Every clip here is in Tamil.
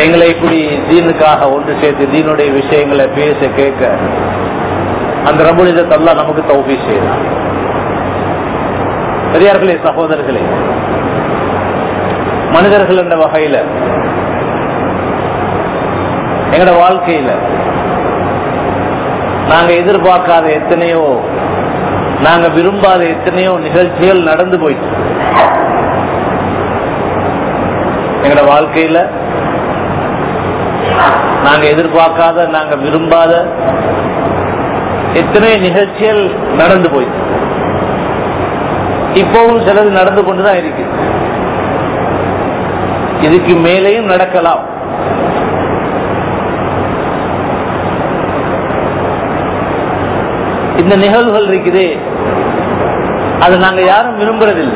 எங்களை இப்படி தீனுக்காக ஒன்று சேர்த்து தீனுடைய விஷயங்களை பேச கேட்க அந்த ரபுலிதத் அல்லா நமக்கு தௌபி செய்யலாம் பெரியார்களே சகோதரர்களே மனிதர்கள் என்ற வகையில எங்களோட வாழ்க்கையில நாங்க எதிர்பார்க்காத எத்தனையோ நாங்க விரும்பாத எத்தனையோ நிகழ்ச்சிகள் நடந்து போயிட்டு எங்களோட வாழ்க்கையில நாங்க எதிர்பார்க்காத நாங்க விரும்பாத எத்தனையோ நிகழ்ச்சிகள் நடந்து போயிட்டு இப்பவும் சிலது நடந்து கொண்டுதான் இருக்கு இதுக்கு மேலேயும் நடக்கலாம் இந்த நிகழ்வுகள் இருக்குதே அது நாங்க யாரும் விரும்புறதில்லை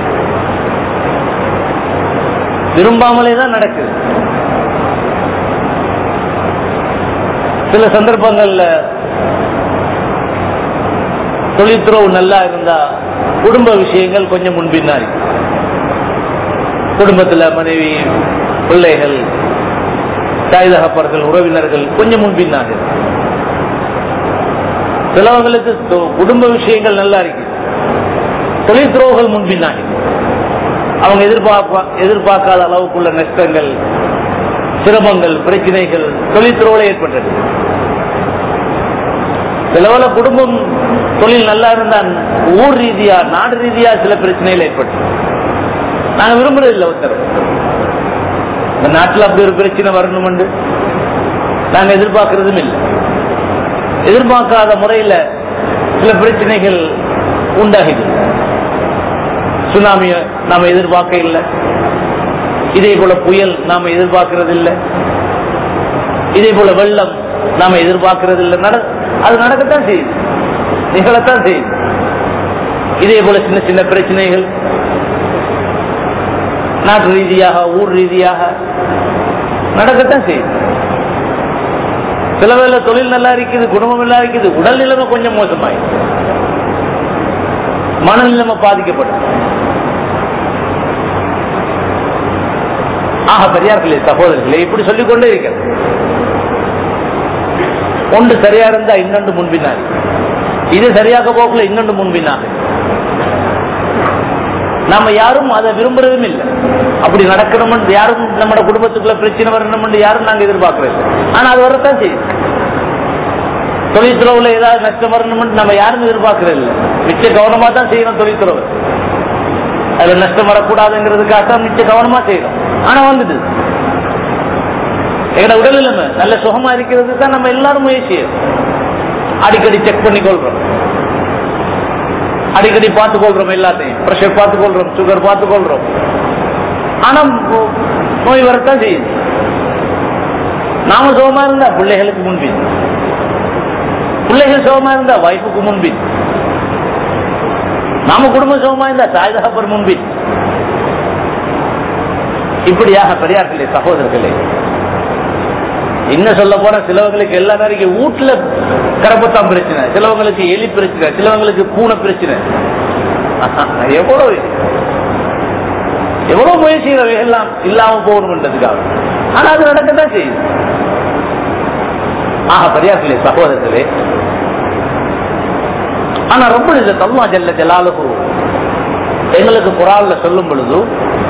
விரும்பாமலே தான் நடக்குது சில சந்தர்ப்பங்கள்ல தொழில்துறவு நல்லா இருந்தா குடும்ப விஷயங்கள் கொஞ்சம் முன்பின்னா இருக்கு குடும்பத்துல மனைவி பிள்ளைகள் தாய் தகப்பர்கள் உறவினர்கள் கொஞ்சம் முன்பின்னாக இருக்கு சிலவங்களுக்கு தொ- குடும்ப விஷயங்கள் நல்லா இருக்கு தொழில் துறவுகள் முன்பின்னாக இருக்கு. அவங்க எதிர்பார்ப்பா எதிர்பார்க்காத அளவுக்குள்ள நஷ்டங்கள் சிரமங்கள் பிரச்சனைகள் தொழில் துறவுல ஏற்பட்டது சிலவள குடும்பம் தொழில் நல்லா இருந்தா ஊர் ரீதியா நாடு ரீதியா சில பிரச்சனைகள் ஏற்பட்டு நாங்க விரும்புறது இல்லை ஒருத்தர் இந்த நாட்டில் அப்படி ஒரு பிரச்சனை வரணும் நாங்க எதிர்பார்க்கறதும் இல்லை எதிர்பார்க்காத முறையில சில பிரச்சனைகள் உண்டாகுது சுனாமிய நாம எதிர்பார்க்க இல்லை இதே போல புயல் நாம எதிர்பார்க்கறது இல்லை இதே போல வெள்ளம் நாம எதிர்பார்க்கறது இல்லை நட அது நடக்கத்தான் செய்யுது நிகழத்தான் செய்யுது இதே போல சின்ன சின்ன பிரச்சனைகள் நாட்டு ரீதியாக ஊர் ரீதியாக நடக்கத்தான் செய்யுது சில வேளை தொழில் நல்லா இருக்குது குடும்பம் நல்லா இருக்குது உடல் நிலைமை கொஞ்சம் மோசமாயி மனநிலைமை பாதிக்கப்படும் ஆக பெரியார்களே சகோதரர்களே இப்படி சொல்லிக் கொண்டே இருக்கிறது ஒன்று சரியா இருந்தா இன்னொன்று முன்பினாரு இது சரியாக போகல இன்னொன்று முன்பினாக நாம யாரும் அதை விரும்புறதும் இல்லை அப்படி நடக்கணும் யாரும் நம்ம குடும்பத்துக்குள்ள பிரச்சனை வரணும் யாரும் நாங்க எதிர்பார்க்கறது இல்லை. ஆனா அது வரத்தான் செய்யுது தொழில்துறவுல ஏதாவது நஷ்டம் வரணும் நம்ம யாரும் எதிர்பார்க்கறது இல்லை மிச்ச கவனமா தான் செய்யணும் தொழில்துறவு அதுல நஷ்டம் வரக்கூடாதுங்கிறதுக்காக தான் மிச்ச கவனமா செய்யணும் ஆனா வந்துட்டு எங்கட உடல் நிலைமை நல்ல சுகமா இருக்கிறது தான் நம்ம எல்லாரும் முயற்சி செய்யணும். அடிக்கடி செக் பண்ணி கொள்றோம் அடிக்கடி பார்த்துக் கொள்றோம் எல்லாத்தையும் பிரஷர் பார்த்துக் கொள்றோம் சுகர் பார்த்துக் கொள்றோம் ஆனா நோ- நோய் வரத்தான் செய்யுது நாம சுகமா இருந்தா பிள்ளைகளுக்கு முன்பின் பிள்ளைகள் சுகமா இருந்தா வைஃபுக்கு முன்பின் நாம குடும்பம் சுகமா இருந்தா தாய் தகப்பர் முன்பின் இப்படியாக பெரியார்களே சகோதரர்களே இன்னும் சொல்ல போனா சிலவங்களுக்கு எல்லா நேரம் வீட்டுல கரப்பத்தான் பிரச்சனை சிலவங்களுக்கு எலி பிரச்சனை சிலவங்களுக்கு பூனை பிரச்சனை எவ்வளவு எவ்வளவு முயற்சிகள் எல்லாம் இல்லாம போகணும்ன்றதுக்காக ஆனா அது நடக்கத்தான் செய்யுது ஆக பெரியார்களே சகோதரர்களே ஆனா ரொம்ப இந்த தல்மா ஜல்ல ஜலாலுகு எங்களுக்கு குரால்ல சொல்லும் பொழுது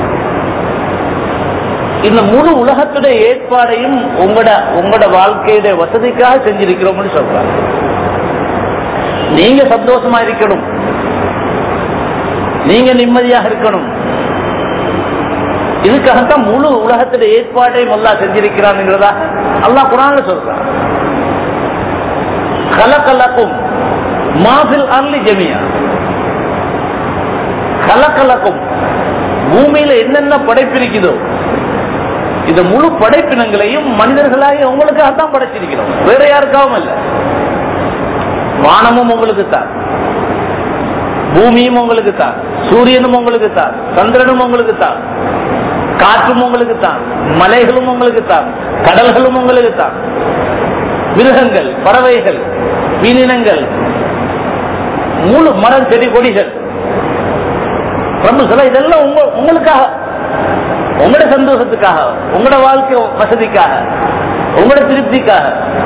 இந்த முழு உலகத்துடைய ஏற்பாடையும் உங்களோட உங்களோட வாழ்க்கையுடைய வசதிக்காக செஞ்சிருக்கிறோம்னு சொல்றாங்க நீங்க சந்தோஷமா இருக்கணும் நீங்க நிம்மதியாக இருக்கணும் இதுக்காகத்தான் முழு உலகத்துடைய ஏற்பாட்டையும் அல்லா செஞ்சிருக்கிறான்ங்கிறதா அல்லாஹ் குரான்ல சொல்றான் கலக்கலக்கும் மாஃபில் அர்லி ஜமியா கலக்கலக்கும் பூமியில என்னென்ன படைப்பு இருக்குதோ இந்த முழு படைப்பினங்களையும் மனிதர்களாகி உங்களுக்காகத்தான் படைச்சிருக்கிறோம் வேற யாருக்காகவும் இல்ல வானமும் உங்களுக்கு தான் பூமியும் உங்களுக்கு தான் சூரியனும் உங்களுக்கு தான் சந்திரனும் உங்களுக்கு தான் காற்றும் உங்களுக்கு தான் மலைகளும் உங்களுக்கு தான் கடல்களும் உங்களுக்கு தான் மிருகங்கள் பறவைகள் மீனினங்கள் முழு மரம் செடி கொடிகள் பிரபு சொல்ல இதெல்லாம் உங்க உங்களுக்காக உங்களோட சந்தோஷத்துக்காக உங்களோட வாழ்க்கை வசதிக்காக உங்களோட திருப்திக்காக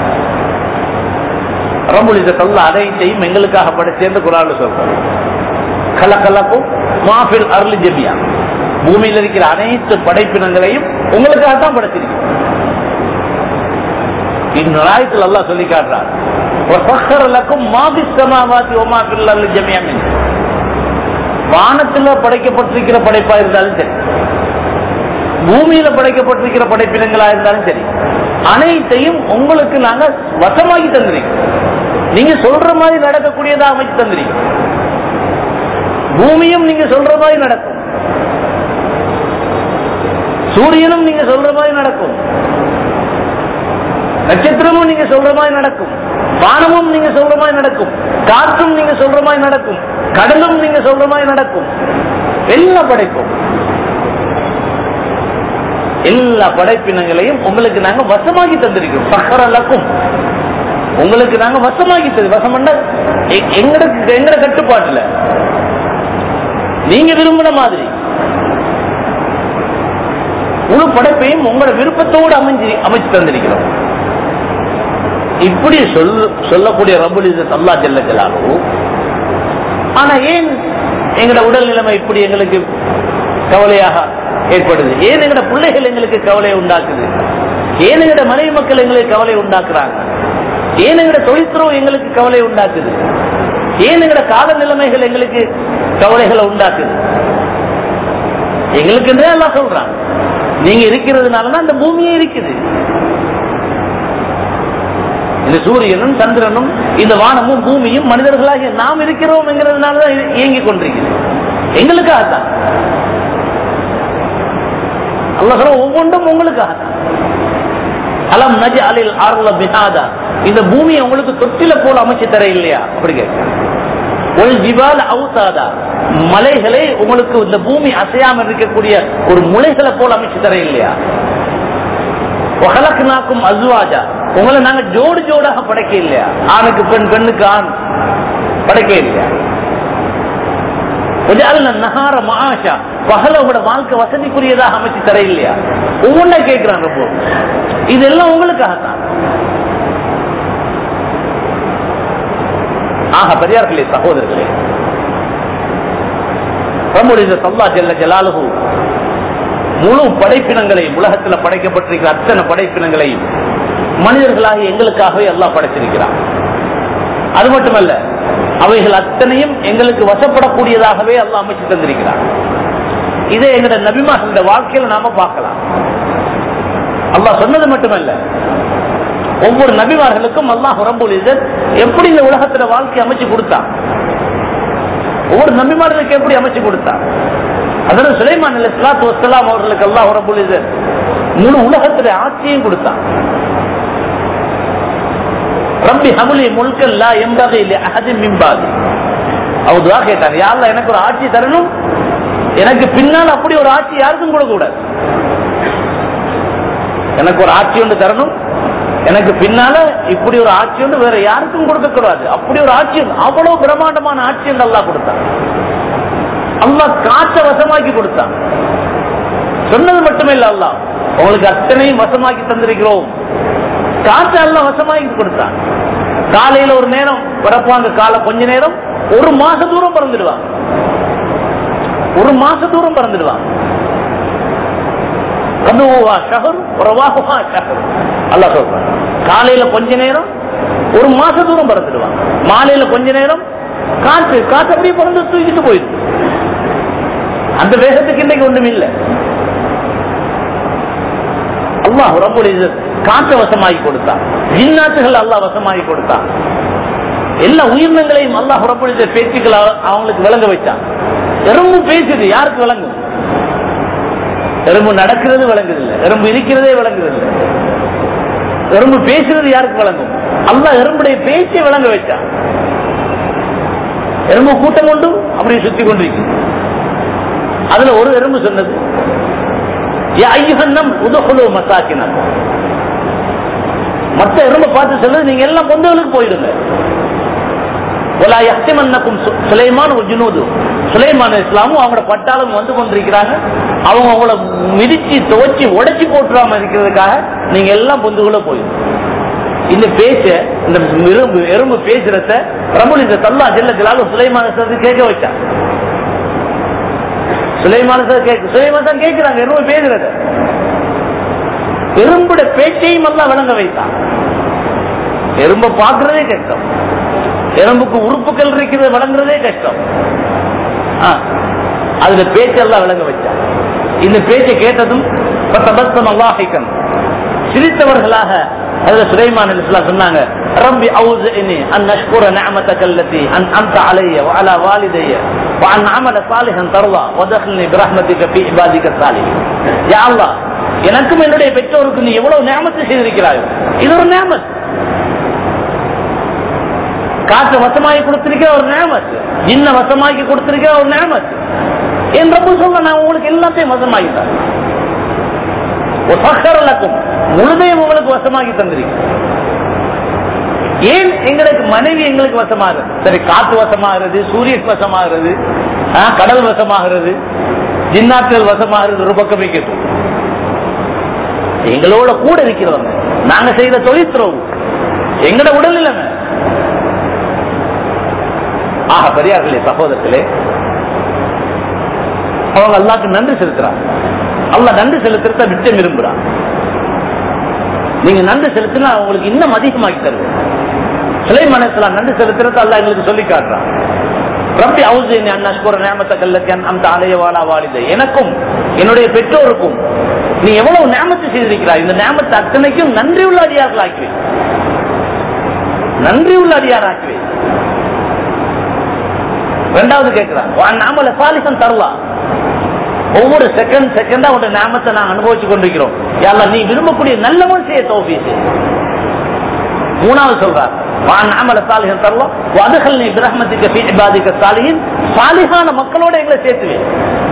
ரம்புலித கல்ல அனைத்தையும் எங்களுக்காக படைச்சேர்ந்து குரான் சொல்றாரு கலக்கலக்கும் மாஃபில் அருள் ஜெமியா பூமியில் இருக்கிற அனைத்து படைப்பினங்களையும் உங்களுக்காக தான் படைச்சிருக்கீங்க இன்னொரு ஆயத்தில் அல்லாஹ் சொல்லி காட்டுறார் லக்கும் மாபி சமாவாதி ஒமாஃபில் அருள் ஜெமியா வானத்துல படைக்கப்பட்டிருக்கிற படைப்பா இருந்தாலும் சரி பூமியில படைக்கப்பட்டிருக்கிற படைப்பினங்களா இருந்தாலும் சரி அனைத்தையும் உங்களுக்கு நாங்க வசமாகி தந்திருக்கோம் நீங்க சொல்ற மாதிரி நடக்கக்கூடியதா அமைச்சு தந்திருக்கோம் பூமியும் நீங்க சொல்ற மாதிரி நடக்கும் சூரியனும் நீங்க சொல்ற மாதிரி நடக்கும் நட்சத்திரமும் நீங்க சொல்ற மாதிரி நடக்கும் வானமும் நீங்க சொல்ற மாதிரி நடக்கும் காற்றும் நீங்க சொல்ற மாதிரி நடக்கும் கடலும் நீங்க சொல்ற மாதிரி நடக்கும் எல்லாம் படைப்போம் எல்லா படைப்பினங்களையும் உங்களுக்கு நாங்க வசமாகி தந்திருக்கிறோம் சக்கரலக்கும் உங்களுக்கு நாங்க வசமாகி தந்து வசம் எங்களுக்கு எங்கட கட்டுப்பாட்டுல நீங்க விரும்பின மாதிரி முழு படைப்பையும் உங்களோட விருப்பத்தோடு அமைஞ்சு அமைச்சு தந்திருக்கிறோம் இப்படி சொல் சொல்லக்கூடிய ரபுல் அல்லா ஜல்ல ஜலாலு ஆனா ஏன் எங்கட உடல் நிலைமை இப்படி எங்களுக்கு கவலையாக ஏற்படுது ஏன் எங்கட பிள்ளைகள் எங்களுக்கு கவலையை உண்டாக்குது ஏன் எங்கட மனைவி மக்கள் எங்களுக்கு கவலை உண்டாக்குறாங்க ஏன் எங்கட தொழில்துறவு எங்களுக்கு கவலை உண்டாக்குது ஏன் எங்கட கால நிலைமைகள் எங்களுக்கு கவலைகளை உண்டாக்குது எங்களுக்கு எல்லாம் சொல்றாங்க நீங்க இருக்கிறதுனாலதான் அந்த பூமியே இருக்குது இந்த சூரியனும் சந்திரனும் இந்த வானமும் பூமியும் மனிதர்களாகிய நாம் இருக்கிறோம் என்கிறதுனாலதான் இயங்கிக் கொண்டிருக்கிறது எங்களுக்காகத்தான் அல்ல சொல்ல ஒவ்வொன்றும் உங்களுக்காக அலம் நஜ அலில் ஆர்வல பிஹாதா இந்த பூமியை உங்களுக்கு தொட்டில போல அமைச்சு தர இல்லையா அப்படி கேட்க ஒரு ஜிபால் அவுசாதா மலைகளை உங்களுக்கு இந்த பூமி அசையாம இருக்கக்கூடிய ஒரு முளைகளை போல அமைச்சு தர இல்லையா நாக்கும் அசுவாஜா உங்களை நாங்க ஜோடு ஜோடாக படைக்க இல்லையா ஆணுக்கு பெண் பெண்ணுக்கு ஆண் படைக்க இல்லையா நகார மகாஷா பகல உங்களோட வாழ்க்கை வசதிக்குரியதாக அமைச்சு தர இல்லையா ஒவ்வொன்றா கேட்கிறாங்க ரொம்ப இதெல்லாம் உங்களுக்காகத்தான் ஆக பெரியார்களே சகோதரர்களே நம்முடைய சல்லா ஜெல்ல ஜலாலுகு முழு படைப்பினங்களையும் உலகத்தில் படைக்கப்பட்டிருக்கிற அத்தனை படைப்பினங்களையும் மனிதர்களாக எங்களுக்காகவே எல்லாம் படைச்சிருக்கிறார் அது மட்டுமல்ல அவைகள் அத்தனையும் எங்களுக்கு வசப்படக்கூடியதாகவே எல்லாம் அமைச்சு தந்திருக்கிறார் இதை எங்களோட நபிமார்கள வாழ்க்கையில நாம பார்க்கலாம் அல்லாஹ் சொன்னது மட்டுமல்ல ஒவ்வொரு நபிமார்களுக்கும் அல்லாஹ் ரம்புல் எப்படி இந்த உலகத்துல வாழ்க்கை அமைச்சு கொடுத்தான் ஒவ்வொரு நபிமார்களுக்கு எப்படி அமைச்சு கொடுத்தான் அதற்கு சுலைமான் இஸ்லாத்து வசலாம் அவர்களுக்கு அல்லாஹ் ரபுல் முழு உலகத்துல ஆட்சியும் கொடுத்தான் ரப்பி ஹமுலி முல்கல்லா எம்பகை அஹதி மிம்பாதி அவர் துவா கேட்டார் யாரில் எனக்கு ஒரு ஆட்சி தரணும் எனக்கு பின்னால் அப்படி ஒரு ஆட்சி யாருக்கும் கொடுக்க கூடாது எனக்கு ஒரு ஆட்சி ஒன்று தரணும் எனக்கு பின்னால இப்படி ஒரு ஆட்சி ஒன்று வேற யாருக்கும் கொடுக்க கூடாது அப்படி ஒரு ஆட்சி அவ்வளவு பிரம்மாண்டமான ஆட்சி என்று அல்லா கொடுத்தான் அல்லா காற்ற வசமாக்கி கொடுத்தான் சொன்னது மட்டுமே இல்ல அல்லா உங்களுக்கு அத்தனையும் வசமாக்கி தந்திருக்கிறோம் காற்று எல்லாம் வசமாக்கி கொடுத்தான் காலையில ஒரு நேரம் பிறப்பாங்க காலை கொஞ்ச நேரம் ஒரு மாச தூரம் பறந்துடுவாங்க ஒரு மாச தூரம் பறந்துடுவாங்க காலையில கொஞ்ச நேரம் ஒரு மாச தூரம் பறந்துடுவாங்க மாலையில கொஞ்ச நேரம் காற்று காற்று அப்படியே பறந்து தூக்கிட்டு போயிடும் அந்த வேகத்துக்கு இன்னைக்கு ஒண்ணும் இல்லை அல்லாஹ் ரொம்ப காற்று வசமாகி கொடுத்தான் ஜின்னாத்துகள் அல்லாஹ் வசமாகி கொடுத்தான் எல்லா உயிரினங்களையும் அல்லாஹ் புறப்படுத்த பேச்சுக்கள் அவங்களுக்கு விளங்க வச்சான் எறும்பு பேசுது யாருக்கு விளங்கும் எறும்பு நடக்கிறது விளங்குது இல்லை எறும்பு இருக்கிறதே விளங்குது இல்லை எறும்பு பேசுறது யாருக்கு விளங்கும் அல்லாஹ் எறும்புடைய பேச்சை விளங்க வச்சான் எறும்பு கூட்டம் கொண்டு அப்படி சுத்தி கொண்டிருக்கு அதுல ஒரு எறும்பு சொன்னது ஐயுகன்னம் உதகுலோ மசாக்கினம் மற்ற எறும்பை பார்த்து சொல்லுது நீங்க எல்லாம் பொந்தவளுக்கு போயிடுங்க ஒலா யஹ்திமன்னக்கும் சு- சுலைமான் ஜுனூது சுலைமான் இஸ்லாமும் அவங்களோட பட்டாளம் வந்து கொண்டிருக்கிறாங்க அவங்க அவங்கள மிதிச்சு துவச்சி உடைச்சு போட்டுறாம இருக்கிறதுக்காக நீங்க எல்லாம் பொந்துக்குள்ள போயிடும் இந்த பேச்ச இந்த எறும்பு எறும்பு பேசுறத பிரபுல் இந்த தல்லா ஜெல்ல ஜலாலும் சுலைமான கேட்க வச்சா சுலைமான கேட்க சுலைமான் தான் கேட்கிறாங்க எறும்பு பேசுறத எறும்புட பேச்சையும் எல்லாம் விளங்க வைத்தான் எறும்பை பார்க்கறதே கஷ்டம் எறும்புக்கு உறுப்புகள் இருக்கிறது வழங்குறதே கஷ்டம் ஆ, அதுல பேச்செல்லாம் விளங்க வச்சான் இந்த பேச்சை கேட்டதும் பத்தபஸ்தம் அல்லாஹிக்கன் சிரித்தவர்களாக அதுல சுலைமான் அலிஸ்லாம் சொன்னாங்க ரப்பி அவுزئني ان اشكر نعمتك التي انعمت علي وعلى والدي وان اعمل صالحا ترضى وادخلني برحمتك في عبادك الصالحين يا الله எனக்கும் என்னுடைய பெற்றோருக்கு நீ எவ்வளவு நியமத்து செய்திருக்கிறாயோ இது ஒரு நியமத் காற்று வசமாக்கி கொடுத்திருக்கிற ஒரு நேமத் ஜின்ன வசமாக்கி கொடுத்திருக்கிற ஒரு நேமத் என் ரப்பு சொல்ல நான் உங்களுக்கு எல்லாத்தையும் வசமாக்கிட்டேன் சக்கரலக்கும் முழுதையும் உங்களுக்கு வசமாக்கி தந்திருக்கேன் ஏன் எங்களுக்கு மனைவி எங்களுக்கு வசமாகுது சரி காத்து வசமாகிறது சூரியன் வசமாகிறது ஆ, கடல் வசமாகிறது ஜின்னாக்கள் வசமாகிறது ஒரு பக்கம் வைக்கட்டும் எங்களோட கூட இருக்கிறவங்க நாங்க செய்த தொழிற்துறவு எங்கட உடல் இல்லைங்க ஆக பெரியார்களே சகோதரர்களே அவங்க அல்லாக்கு நன்றி செலுத்துறாங்க அல்லாஹ் நன்றி செலுத்துறத மிச்சம் விரும்புறான் நீங்க நன்றி செலுத்தினா உங்களுக்கு இன்னும் அதிகமாக்கி தருவேன் சுலைமானலாம் நன்றி செலுத்துறது அல்லாஹ் எங்களுக்கு சொல்லி காட்டுறான் ரப்பி அவுசேனி அண்ணாஸ்கோர நேமத்தை கல்லத்தியன் அந்த அலையவாளா வாலிதை எனக்கும் என்னுடைய பெற்றோருக்கும் நீ எவ்வளவு நேமத்தை செய்திருக்கிறாய் இந்த நேமத்தை அத்தனைக்கும் நன்றி உள்ள அடியார்கள் ஆக்குவே நன்றி உள்ள அடியார் ஆக்குவே ரெண்டாவது கேட்கிறான் நாமல சாலிசன் தரலாம் ஒவ்வொரு செகண்ட் செகண்டா உடைய நாமத்தை நான் அனுபவிச்சு கொண்டிருக்கிறோம் யாரா நீ விரும்பக்கூடிய நல்லவன் செய்ய தோஃபீஸ் மூணாவது சொல்றார் வான் நாமல சாலிகன் தரலாம் வதுகள் நீ பிரஹ்மத்துக்கு பீபாதிக்க சாலியின் சாலிகான மக்களோட எங்களை சேர்த்துவேன்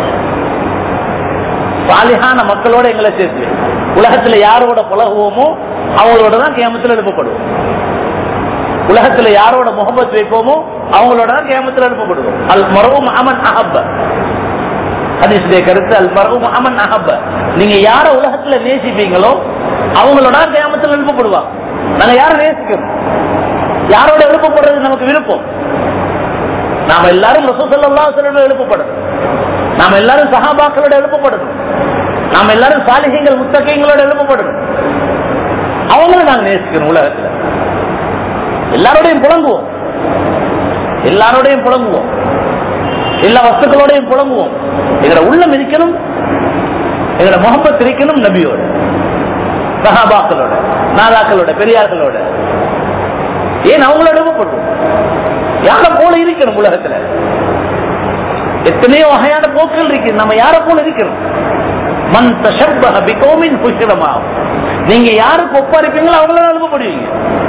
சாலிகான மக்களோட எங்களை சேர்த்துவேன் உலகத்துல யாரோட புலகுவோமோ அவங்களோட தான் கேமத்தில் எழுப்பப்படுவோம் உலகத்துல யாரோட முகமத் வைப்போமோ அவங்களோட தான் கேமத்தில் எழுப்பப்படுவோம் அல் மரவும் அமன் அஹப்ப ஹதீஸுடைய கருத்து அல் மரவும் அமன் அஹப்ப நீங்க யார உலகத்துல நேசிப்பீங்களோ அவங்களோட கேமத்தில் எழுப்பப்படுவாங்க நாங்க யாரை நேசிக்கிறோம் யாரோட எழுப்பப்படுறது நமக்கு விருப்பம் நாம எல்லாரும் ரசூசல்லா சொல்ல எழுப்பப்படணும் நாம எல்லாரும் சஹாபாக்களோட எழுப்பப்படணும் நாம எல்லாரும் சாலிகங்கள் முத்தகைங்களோட எழுப்பப்படணும் அவங்களும் நாங்க நேசிக்கிறோம் உலகத்துல எல்லாரோடையும் புலங்குவோம் எல்லாரோடையும் புலங்குவோம் எல்லா வஸ்துக்களோடையும் புலங்குவோம் எங்களோட உள்ளம் இருக்கணும் எங்களோட முகப்பத் இருக்கணும் நபியோட சஹாபாக்களோட நாதாக்களோட பெரியார்களோட ஏன் அவங்களோட எழுப்பப்படுவோம் யார போல இருக்கணும் உலகத்துல எத்தனையோ வகையான போக்கள் இருக்கு நம்ம யார போல இருக்கணும் மன் தஷப்பஹ பிகௌமின் புஷ்டமாகும் நீங்க யாருக்கு ஒப்பா இருப்பீங்களோ அவங்கள அனுப்பப்படுவீங்க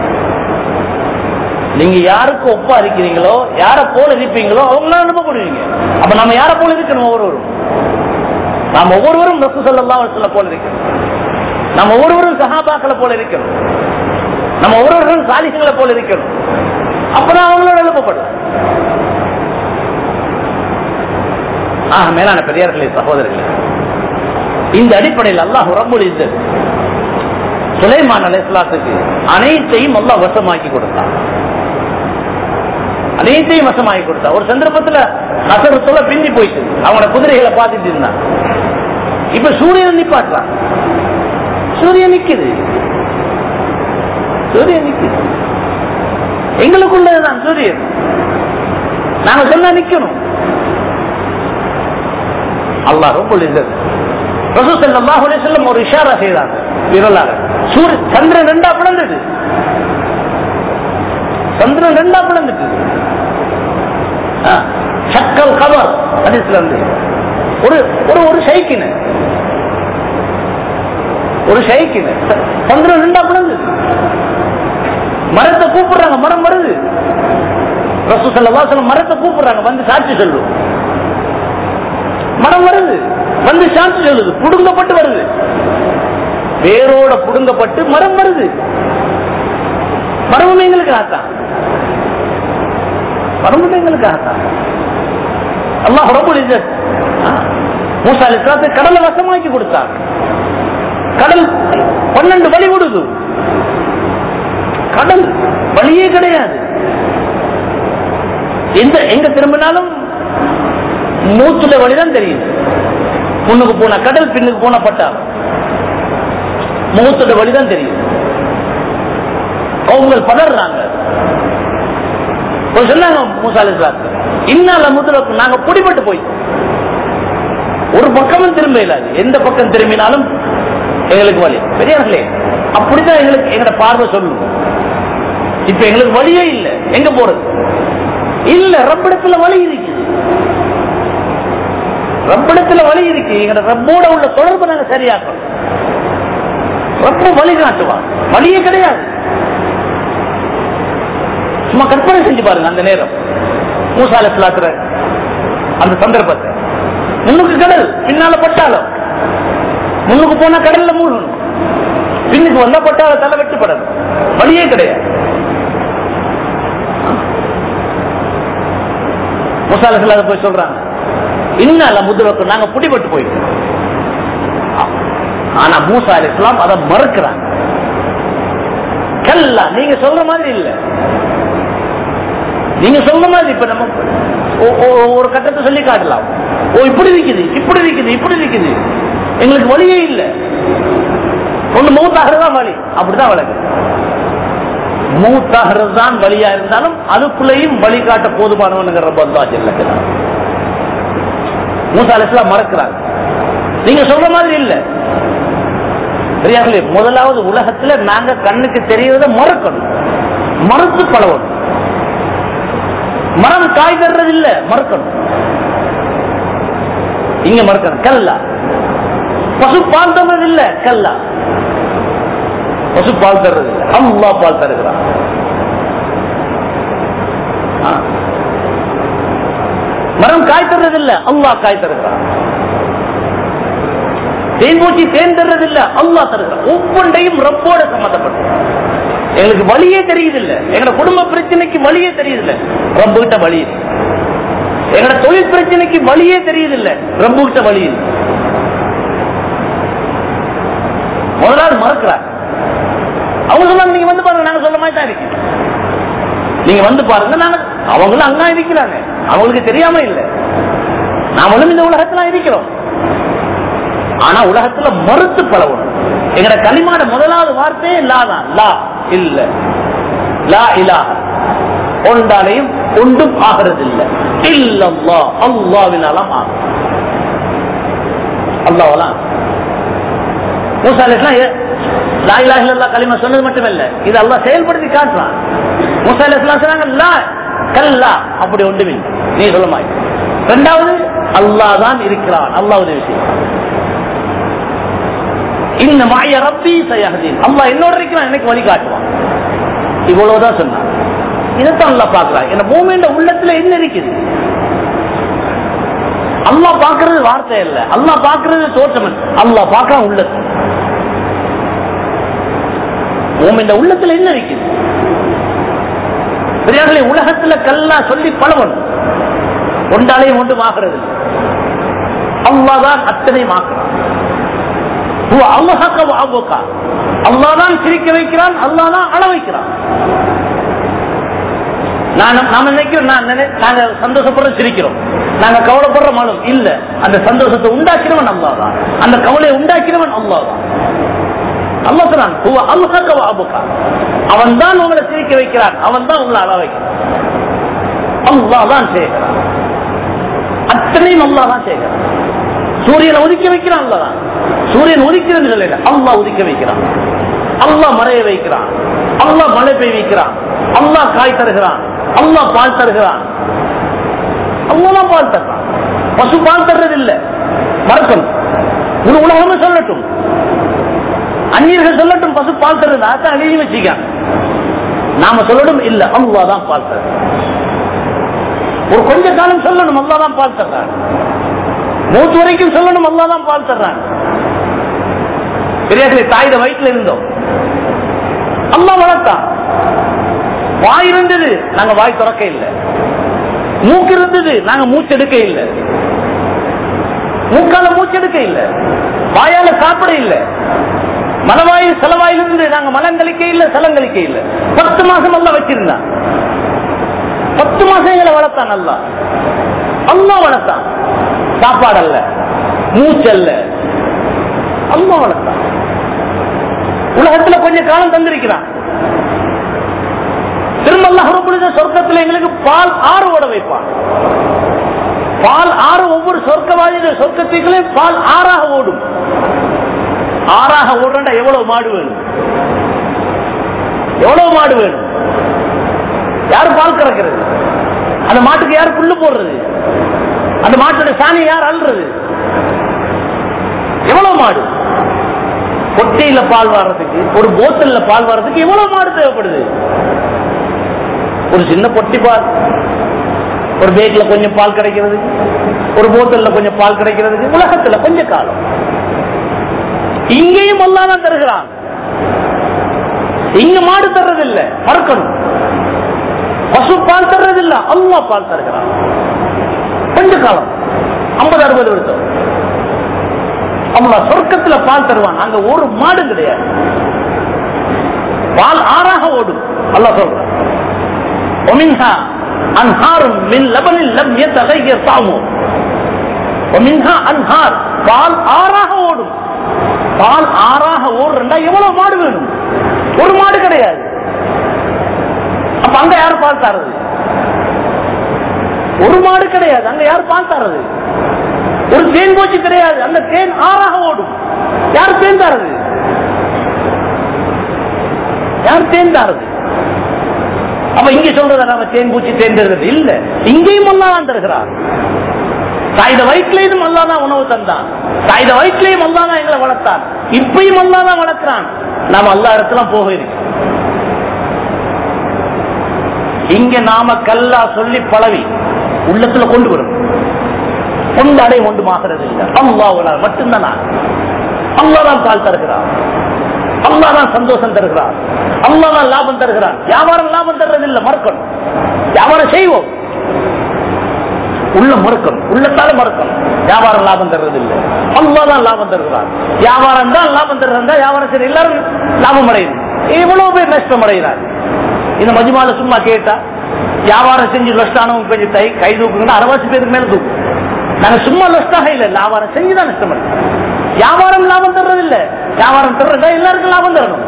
நீங்க யாருக்கு ஒப்பா இருக்கிறீங்களோ யார போல இருப்பீங்களோ அவங்கள அனுப்பப்படுவீங்க அப்ப நம்ம யார போல இருக்கணும் ஒவ்வொருவரும் நாம் ஒவ்வொருவரும் ரசூ ஸல்லல்லாஹு சொல்ல போல இருக்கணும் நம்ம ஒவ்வொருவரும் சஹாபாக்களை போல இருக்கணும் நம்ம ஒவ்வொருவரும் சாலிகளை போல இருக்கணும் அப்பதான் அவங்களோட எழுப்பப்படும் ஆக மேலான பெரியார்களே சகோதரர்களே இந்த அடிப்படையில் அல்லாஹ் ரப்புல் இஸ்ஸத் சுலைமான் அலைஹிஸ்ஸலாத்துக்கு அனைத்தையும் அல்லாஹ் வசமாக்கி கொடுத்தான் அனைத்தையும் வசமாக்கி கொடுத்தான் ஒரு சந்தர்ப்பத்துல நசரத்துல பிந்தி போயிட்டு அவங்களோட குதிரைகளை பார்த்துட்டு இருந்தான் இப்ப சூரியன் நிப்பாட்டுறான் சூரியன் நிக்குது சூரியன் நிக்குது எங்களுக்குள்ளதுதான் சூரியன் நாங்க சொன்னா நிக்கணும் அல்லாஹ் ரொம்ப ரசூசல்லாஹு அலைஹி வஸல்லம் ஒரு இஷாரா செய்தாங்க விரலாக சூரிய சந்திரன் ரெண்டா பிளந்துட்டு சந்திரன் ரெண்டா பிளந்துட்டு ஆ, சக்கல் கவர் ஹதீஸ்ல இருந்து ஒரு ஒரு ஒரு சைக்கின ஒரு சைக்கின சந்திரன் ரெண்டா பிளந்துட்டு மரத்தை கூப்பிடுறாங்க மரம் வருது ரசூசல்லா மரத்தை கூப்பிடுறாங்க வந்து சாட்சி சொல்லும் மரம் வருது வந்து சாட்சி சொல்லுது புடுங்கப்பட்டு வருது வேரோட புடுங்கப்பட்டு மரம் வருது மரமும் எங்களுக்கு ஆத்தான் வரணும் எங்களுக்காக தான் அல்லாஹ் ரபுல் இஸ்ஸத் மூசா அலிஸ்லாத்தை கடலை வசமாக்கி கொடுத்தார் கடல் பன்னெண்டு வழி கொடுது கடல் வழியே கிடையாது எந்த எங்க திரும்பினாலும் மூச்சுல வழிதான் தெரியுது முன்னுக்கு போன கடல் பின்னுக்கு போன பட்டாளம் முகத்தோட வழிதான் தெரியுது அவங்க பதறாங்க ஒரு சொன்னாங்க மூசா அலிஸ்லாத்து இன்னால முதலுக்கு நாங்க பிடிபட்டு போய் ஒரு பக்கமும் திரும்ப இல்லாது எந்த பக்கம் திரும்பினாலும் எங்களுக்கு வழி பெரியார்களே அப்படிதான் எங்களுக்கு எங்கட பார்வை சொல்லும் இப்ப எங்களுக்கு வழியே இல்ல எங்க போறது இல்ல ரப்பிடத்துல வழி இருக்குது ரப்பிடத்துல வழி இருக்கு எங்கட ரப்போட உள்ள தொடர்பு நாங்க சரியாக்கணும் ரப்ப வழி காட்டுவான் வழியே கிடையாது சும்மா கற்பனை செஞ்சு பாருங்க அந்த நேரம் மூசால சிலாத்துற அந்த சந்தர்ப்பத்தை முன்னுக்கு கடல் பின்னால பட்டாளம் முன்னுக்கு போனா கடல்ல மூழ்கணும் பின்னுக்கு வந்தா பட்டாள தலை வெட்டுப்படணும் வழியே கிடையாது முசால சிலாத போய் சொல்றாங்க இன்னால முதுவக்கு நாங்க பிடிபட்டு போயிட்டோம் ஆனா மூசா அலி இஸ்லாம் அதை மறுக்கிறாங்க கல்லா நீங்க சொல்ற மாதிரி இல்ல நீங்க சொல்ற மாதிரி இப்ப நம்ம ஒ- ஒ- ஒரு கட்டத்தை சொல்லி காட்டலாம் ஓ இப்படி இருக்குது இப்படி இருக்குது இப்படி இருக்குது எங்களுக்கு வழியே இல்ல ஒண்ணு மூத்தாகிறது தான் வழி அப்படிதான் வழக்கு மூத்தாகிறது தான் வழியா இருந்தாலும் அதுக்குள்ளேயும் வழிகாட்ட போதுமானவனுங்கிற பந்தா செல்ல மூசா அலிஸ்லாம் மறக்கிறாங்க நீங்க சொல்ற மாதிரி இல்ல பெரியார்களே முதலாவது உலகத்துல நாங்க கண்ணுக்கு தெரியறத மறக்கணும் மறுத்து பழகணும் மரம் காய் தர்றது இல்ல மறுக்கணும் இங்க மறுக்கணும் கல்லா பசு பால் தர்றது இல்ல கல்லா பசு பால் தர்றது இல்ல அல்லா பால் தருகிறான் ஆ. மரம் காய் தர்றது இல்ல அல்லா காய் தருகிறான் தேன்பூச்சி தேன் தர்றது இல்ல அல்லா தருகிறான் ஒவ்வொன்றையும் ரப்போட சம்பந்தப்பட்டது எங்களுக்கு வழியே தெரியுது இல்ல எங்களோட குடும்ப பிரச்சனைக்கு வழியே தெரியுது இல்ல ரப்பு கிட்ட வழி இருக்கு. எங்களோட தொழில் பிரச்சனைக்கு வழியே தெரியுது இல்ல ரப்பு கிட்ட வழி இருக்கு. முதலாவது மறக்கிறார் அவங்க சொன்னாங்க நீங்க வந்து பாருங்க நாங்க சொல்ல மாதிரி தான் இருக்கு நீங்க வந்து பாருங்க நாங்க அவங்களும் அங்க இருக்கிறாங்க அவங்களுக்கு தெரியாம இல்ல நாமளும் இந்த உலகத்துல இருக்கிறோம் ஆனா உலகத்துல மறுத்து பழகணும் எங்கட களிமாட முதலாவது வார்த்தையே லா தான் லா இல்ல லா இலாஹ ஒன்றாலையும் ஒன்றும் ஆகிறது இல்ல இல்லல்லா அல்லாவினாலாம் ஆகும் அல்லாவெல்லாம் மூசா அலிஸ்லாம் ஏ- லா இலாஹ இல்லல்லாஹ் களிமா சொன்னது மட்டுமல்ல இது அல்லாஹ் செயல்படுத்தி காட்டுறான் மூசா அலிஸ்லாம் சொன்னாங்க லா கல்லா அப்படி ஒன்றுமே நீ சொல்ல மாட்டேன் ரெண்டாவது அல்லாஹ் தான் இருக்கிறான் அல்லாஹ் உதவி செய்வான் இந்த மாய ரப்பி சயஹதீன் அல்லாஹ் என்னோட இருக்கிறான் எனக்கு வழி காட்டுவான் இவ்வளவுதான் சொன்னான் இதைத்தான் அல்லாஹ் பார்க்கிறான் என்ன பூமியின் உள்ளத்துல என்ன இருக்குது அல்லாஹ் பார்க்கிறது வார்த்தை இல்ல அல்லாஹ் பார்க்கிறது தோற்றமன் அல்லாஹ் பார்க்கறான் உள்ளத்தை பூமியின் உள்ளத்துல என்ன இருக்குது பெரியார்களே உலகத்துல கல்லா சொல்லி பழவணும் ஒன்றாலையும் ஒன்றும் ஆகிறது அல்லாதான் அத்தனையும் ஆக்குறான் அல்லாதான் சிரிக்க வைக்கிறான் அல்லாதான் அழ வைக்கிறான் நான் நாம நினைக்கிறோம் நான் நினை- நாங்க சந்தோஷப்படுற சிரிக்கிறோம் நாங்க கவலைப்படுற மனம் இல்ல அந்த சந்தோஷத்தை உண்டாக்கிறவன் அல்லாதான் அந்த கவலையை உண்டாக்கிறவன் அல்லாதான் அல்லா சொல்றான் "ஹுவ அல்ஹக வ அபுகா." அவன் தான் உங்களை சிரிக்க வைக்கிறான் அவன் தான் உங்களை அழ வைக்கிறான் அல்லாஹ் தான் செய்கிறான் அத்தனையும் அல்லாஹ் தான் செய்கிறான் சூரியனை உதிக்க வைக்கிறான் அல்லாஹ் சூரியன் உதிக்கிறது சொல்லல அல்லாஹ் உதிக்க வைக்கிறான் அல்லாஹ் மறைய வைக்கிறான் அல்லாஹ் மழை பெய்விக்கிறான் அல்லாஹ் காய் தருகிறான் அல்லாஹ் பால் தருகிறான் அல்லாஹ் பால் தர்றான் பசு பால் தர்றது இல்ல மறக்கணும் ஒரு உலகமே சொல்லட்டும் அந்நியர்கள் சொல்லட்டும் பசு பால் தருது அதான் எழுதி வச்சுக்காங்க நாம சொல்லட்டும் இல்ல அல்லாஹ் தான் பால் தருது ஒரு கொஞ்ச காலம் சொல்லணும் அல்லா தான் பால் தர்றான் மூத்து வரைக்கும் சொல்லணும் அல்லா தான் பால் தர்றான் பெரியார்களே தாயிட வயிற்றுல இருந்தோம் அல்லா வளர்த்தான் வாய் இருந்தது நாங்க வாய் திறக்க இல்லை மூக்கு இருந்தது நாங்க மூச்செடுக்க இல்லை மூக்கால மூச்செடுக்க இல்லை வாயால சாப்பிட இல்லை மலவாயு செலவாயில் இருந்து நாங்க மலங்களிக்க இல்ல சலங்களிக்க இல்ல பத்து மாசம் நல்லா வச்சிருந்தான் பத்து மாசம் எங்களை வளர்த்தான் நல்லா அல்லா வளர்த்தான் சாப்பாடு அல்ல மூச்சல்ல அல்லா வளர்த்தான் உலகத்துல கொஞ்சம் காலம் தந்திருக்கிறான் திரும்ப அல்லாஹ் சொர்க்கத்தில் எங்களுக்கு பால் ஆறு ஓட வைப்பான் பால் ஆறு ஒவ்வொரு சொர்க்கவாதிய சொர்க்கத்துக்குள்ளே பால் ஆறாக ஓடும் ஆறாக ஓடுறா எவ்வளவு மாடு வேணும் எவ்வளவு மாடு வேணும் யாரு பால் கறக்கிறது அந்த மாட்டுக்கு யாரு புல்லு போடுறது அந்த மாட்டோட சாணி யார் அல்றது எவ்வளவு மாடு கொட்டையில பால் வர்றதுக்கு ஒரு போத்தல்ல பால் வர்றதுக்கு எவ்வளவு மாடு தேவைப்படுது ஒரு சின்ன பொட்டி பால் ஒரு பேக்ல கொஞ்சம் பால் கிடைக்கிறது ஒரு போத்தல்ல கொஞ்சம் பால் கிடைக்கிறதுக்கு உலகத்துல கொஞ்ச காலம் இங்கேயும் அல்லாதான் தருகிறான் இங்க மாடு தர்றதில்ல மறக்கணும் பசு பால் தர்றதில்ல அல்லா பால் தருகிறான் கொஞ்ச காலம் ஐம்பது அறுபது வருஷம் அல்லா சொர்க்கத்துல பால் தருவான் அங்க ஒரு மாடு கிடையாது பால் ஆறாக ஓடும் அல்லா சொல்றான் ومنها انهار من لبن لم يتغير طعمه ومنها انهار பால் ஆறாக ஓடும் பால் ஆறாக ஓடுறா எவ்வளவு மாடு வேணும் ஒரு மாடு கிடையாது அப்ப அங்க யாரு பால் தரது ஒரு மாடு கிடையாது அங்க யாரு பால் தரது ஒரு தேன் பூச்சி கிடையாது அந்த தேன் ஆறாக ஓடும் யார் தேன் தரது யார் தேன் தரது அப்ப இங்க சொல்றத நாம தேன் பூச்சி தேன் தருகிறது இல்ல இங்கேயும் அல்லாதான் தருகிறார் தாயுத வயிற்றுலையும் அல்லாதான் உணவு தந்தான் தாயுத வயிற்றுலையும் அல்லாதான் எங்களை வளர்த்தான் இப்பயும் அல்லாதான் வளர்க்கிறான் நாம அல்லா இடத்துல போக இருக்கு இங்க நாம கல்லா சொல்லி பழவி உள்ளத்துல கொண்டு வரும் கொண்டாடை ஒன்று மாகிறது இல்லை அல்லாவுனால் மட்டும்தான் நான் அல்லாதான் பால் தருகிறான் அல்லாதான் சந்தோஷம் தருகிறான் அல்லாதான் லாபம் தருகிறான் வியாபாரம் லாபம் தர்றது இல்லை மறுக்கணும் வியாபாரம் செய்வோம் உள்ள மறுக்கணும் உள்ளத்தால மறுக்கணும் வியாபாரம் லாபம் தர்றது இல்லை அல்லாதான் லாபம் தருகிறான் வியாபாரம் தான் லாபம் தருகிறா வியாபாரம் சரி எல்லாரும் லாபம் அடையுது இவ்வளவு பேர் நஷ்டம் அடைகிறார் இந்த மஜுமால சும்மா கேட்டா வியாபாரம் செஞ்சு நஷ்டானவங்க கொஞ்சம் கை கை தூக்குங்கன்னா அரைவாசி பேருக்கு மேல தூக்கும் நாங்க சும்மா நஷ்டாக இல்லை வியாபாரம் செஞ்சுதான் நஷ்டம் அடையும் வியாபாரம் லாபம் தர்றது இல்ல வியாபாரம் தர்றதா எல்லாருக்கும் லாபம் தரணும்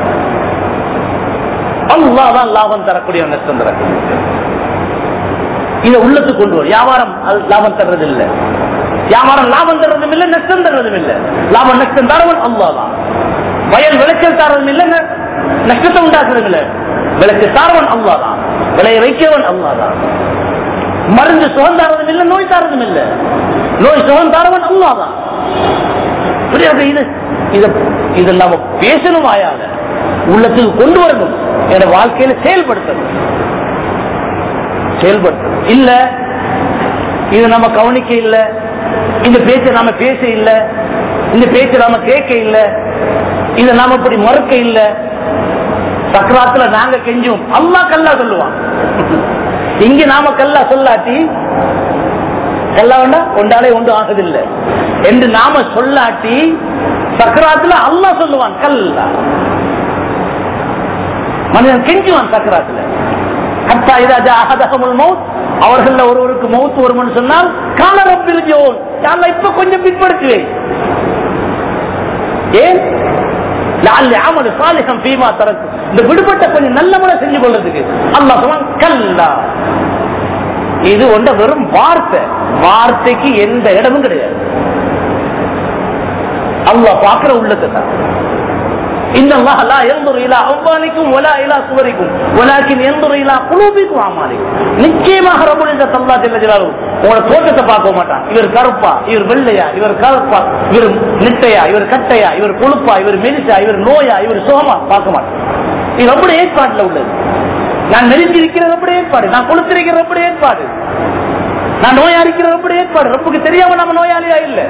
அல்லாதான் லாபம் தரக்கூடிய நஷ்டம் தரக்கூடிய இதை உள்ளத்துக்கு கொண்டு வரும் வியாபாரம் அது லாபம் தர்றது இல்ல வியாபாரம் லாபம் தர்றதும் இல்ல நஷ்டம் தர்றதும் இல்ல லாபம் நஷ்டம் தரவன் அல்லாதான் வயல் விளைச்சல் தரதும் இல்ல நஷ்டத்தை உண்டாக்குறதும் இல்ல விளைச்சு தாரவன் அல்லாதான் விளைய வைக்கிறவன் அல்லாதான் மருந்து சுகம் தாரதும் இல்ல நோய் தாரதும் இல்ல நோய் சுகம் தாரவன் அல்லாதான் புரியாது இது இத இது நம்ம பேசணும் ஆயாத உள்ளத்துக்கு கொண்டு வரணும் என வாழ்க்கையில செயல்படுத்தணும் செயல்படுத்தணும் இல்ல இது நம்ம கவனிக்க இல்ல இந்த பேச்சை நாம பேச இல்ல இந்த பேச்சை நாம கேட்க இல்ல இதை நாம இப்படி மறுக்க இல்ல சக்கராத்துல நாங்க கெஞ்சும் அல்லா கல்லா சொல்லுவான் இங்க நாம கல்லா சொல்லாட்டி கல்லா வேண்டா ஒன்றாலே ஒன்று ஆகுதில்லை என்று நாம சொல்லாட்டி சக்கராத்துல அல்லா சொல்லுவான் கல்லா மனிதன் கெஞ்சுவான் சக்கராத்துல கத்தா இதாஜா அகதகமுல் மவுத் அவர்கள் ஒருவருக்கு மவுத்து வரும்னு சொன்னால் கால ரப்பிரிஜோன் இப்ப கொஞ்சம் பின்படுத்துவேன் ஏன் இந்த விடுபட்ட கொஞ்சம் நல்ல முறை செஞ்சு கொள்றதுக்கு அல்லா சொன்னான் கல்லா இது ஒன்ற வெறும் வார்த்தை வார்த்தைக்கு எந்த இடமும் கிடையாது அல்லா பாக்குற உள்ளத்தை தான் நிச்சயமாக உங்களோட தோட்டத்தை பார்க்க மாட்டான் இவர் கருப்பா இவர் வெள்ளையா இவர் கருப்பா இவர் நிட்டையா இவர் கட்டையா இவர் கொழுப்பா இவர் மெலிசா இவர் நோயா இவர் சுகமா பார்க்க மாட்டான் இது எப்படி ஏற்பாட்டுல உள்ளது நான் நெருங்கியிருக்கிறது எப்படி ஏற்பாடு நான் கொளுத்திருக்கிறது எப்படி ஏற்பாடு நான் நோயாளிக்கிறது எப்படி ஏற்பாடு ரொம்பக்கு தெரியாம நம்ம நோயாளியா இல்லை